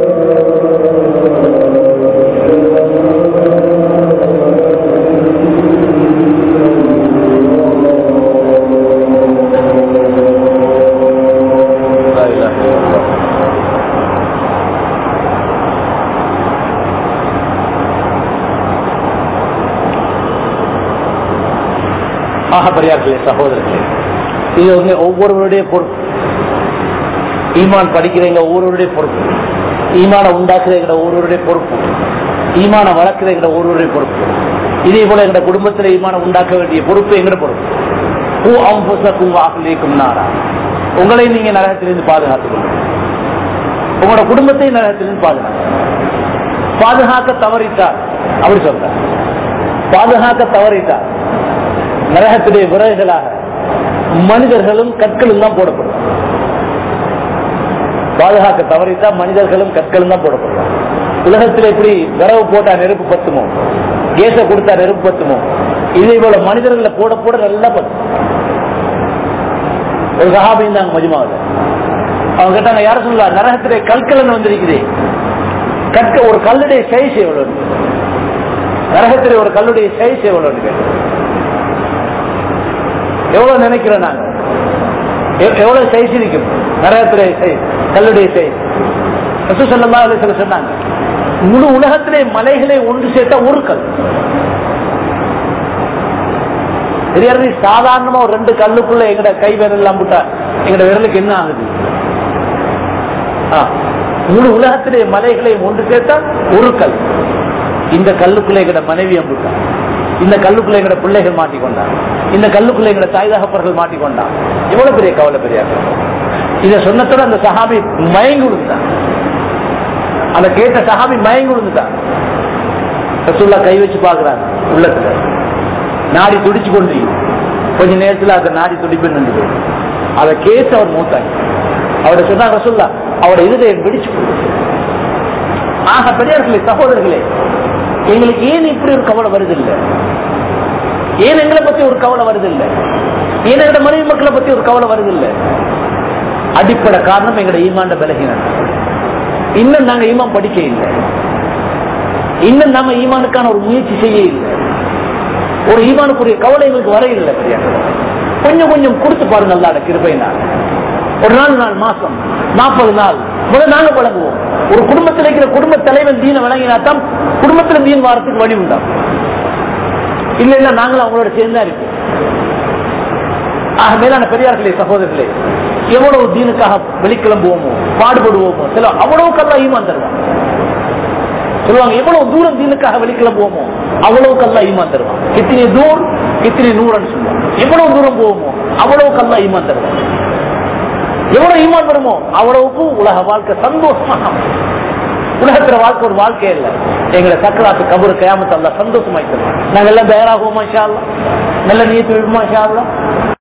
لا إله إلا الله ஆக பெரியார்களே சகோதரர்களே இது வந்து ஒவ்வொருவருடைய பொறுப்பு ஈமான் படிக்கிறவங்க ஒவ்வொருவருடைய பொறுப்பு ஈமான உண்டாக்குறவங்க ஒவ்வொருவருடைய பொறுப்பு ஈமான வளர்க்கிறவங்க ஒவ்வொருவருடைய பொறுப்பு இதே போல எங்க குடும்பத்துல ஈமான உண்டாக்க வேண்டிய பொறுப்பு எங்கட பொறுப்பு பூ அம்புசக்கும் வாக்குலேக்கும் நாரா உங்களை நீங்க நரகத்திலிருந்து பாதுகாத்துக்கணும் உங்களோட குடும்பத்தை நரகத்திலிருந்து பாதுகாக்க பாதுகாக்க தவறிட்டார் அப்படி சொல்றார் பாதுகாக்க தவறிட்டார் நரகத்துடைய விறகுகளாக மனிதர்களும் கற்களும் தான் போடப்படும் பாதுகாக்க தவறித்தா மனிதர்களும் கற்களும் தான் போடப்படும் உலகத்தில் எப்படி விரவு போட்டா நெருப்பு பத்துமோ கேச கொடுத்தா நெருப்பு பத்துமோ இதே போல மனிதர்களை போட போட நல்லா பத்தும் ஒரு சஹாபி இருந்தாங்க மஜ்மாவில் அவங்க கேட்டாங்க யார சொல்லா நரகத்திலே கற்கள் வந்திருக்குது கற்க ஒரு கல்லுடைய சைஸ் எவ்வளவு இருக்கு? நரகத்திலே ஒரு கல்லுடைய சைஸ் எவ்வளவு இருக்கு? எவ்வளவு நினைக்கிறோம் நாங்க எவ்- எவ்வளவு சைஸ் இருக்கும் நரகத்துடைய சைஸ் கல்லுடைய சைஸ் ரசூசல்லா அலிஸ்ல சொன்னாங்க முழு உலகத்திலே மலைகளை ஒன்று சேர்த்தா ஒரு கல் தெரியாது சாதாரணமா ஒரு ரெண்டு கல்லுக்குள்ள எங்கட கை விரல் எல்லாம் போட்டா எங்கட விரலுக்கு என்ன ஆகுது ஆ, முழு உலகத்திலே மலைகளை ஒன்று சேர்த்தா ஒரு கல் இந்த கல்லுக்குள்ள எங்கட மனைவி அம்புட்டா இந்த கல்லுக்குள்ள எங்கட பிள்ளைகள் மாட்டிக்கொண்டான் இந்த கல்லுக்குள்ள எங்கட தாய் தகப்பர்கள் மாட்டிக்கொண்டான் எவ்வளவு பெரிய கவலை பெரிய இத சொன்னத்தோட அந்த சஹாபி மயங்கி விழுந்தான் அந்த கேட்ட சஹாபி மயங்கி விழுந்துட்டான் ரசூல்லா கை வச்சு பாக்குறாங்க உள்ளத்துல நாடி துடிச்சு கொண்டு கொஞ்ச நேரத்துல அந்த நாடி துடிப்பு நின்று அதை கேட்டு அவர் மூத்தாங்க அவரை சொன்னாங்க ரசூல்லா அவரோட இதயம் பிடிச்சு போகுது. ஆக பெரியார்களே சகோதரர்களே எங்களுக்கு ஏன் இப்படி ஒரு கவலை வருது இல்ல ஏன் எங்களை பத்தி ஒரு கவலை வருது இல்ல ஏன் எங்களோட மனைவி மக்களை பத்தி ஒரு கவலை வருது இல்ல அடிப்படை காரணம் எங்களோட ஈமாண்ட பலகீனம் இன்னும் நாங்க ஈமான் படிக்க இல்லை இன்னும் நாம ஈமானுக்கான ஒரு முயற்சி செய்ய இல்லை ஒரு ஈமானுக்குரிய கவலை எங்களுக்கு வர இல்லை பெரியார்களே கொஞ்சம் கொஞ்சம் கொடுத்து பாருங்க அல்லாட கிருபையினால் ஒரு நாலு நாள் மாசம் நாற்பது நாள் முதல் நாங்க வழங்குவோம் ஒரு குடும்பத்தில் இருக்கிற குடும்ப தலைவன் தீன வழங்கினாத்தான் குடும்பத்துல தீன் வாரத்துக்கு வழி உண்டாகும் இல்ல இல்ல நாங்களும் அவங்களோட சேர்ந்தா இருப்போம் ஆக மேலான பெரியார்களே சகோதரர்களே எவ்வளவு தீனுக்காக வெளிக்கிளம்புவோமோ பாடுபடுவோமோ சில அவ்வளவுக்கு அல்லா ஈமான் தருவான் சொல்லுவாங்க எவ்வளவு தூரம் தீனுக்காக வெளிக்கிளம்புவோமோ அவ்வளவுக்கு அல்லா ஈமான் தருவான் கித்தினி தூர் கித்தினி நூறன்னு சொல்லுவாங்க எவ்வளவு தூரம் போவோமோ அவ்வளவுக்கு அல்லா ஈமான் தருவான் எவ்வளவு ஈமான் வருமோ அவ்வளவுக்கு உலக வாழ்க்கை சந்தோஷமாக அமையும். உலகத்துல வாழ்க்கை ஒரு வாழ்க்கை இல்ல எங்களை சக்கராத்து கபரு கயாமத்து அல்ல சந்தோஷமாய் தருவான் நாங்க எல்லாம் தயாராகுவோமா ஷா அல்லாஹ்? நல்ல நீயத்து விடுமா ஷா அல்லாஹ்?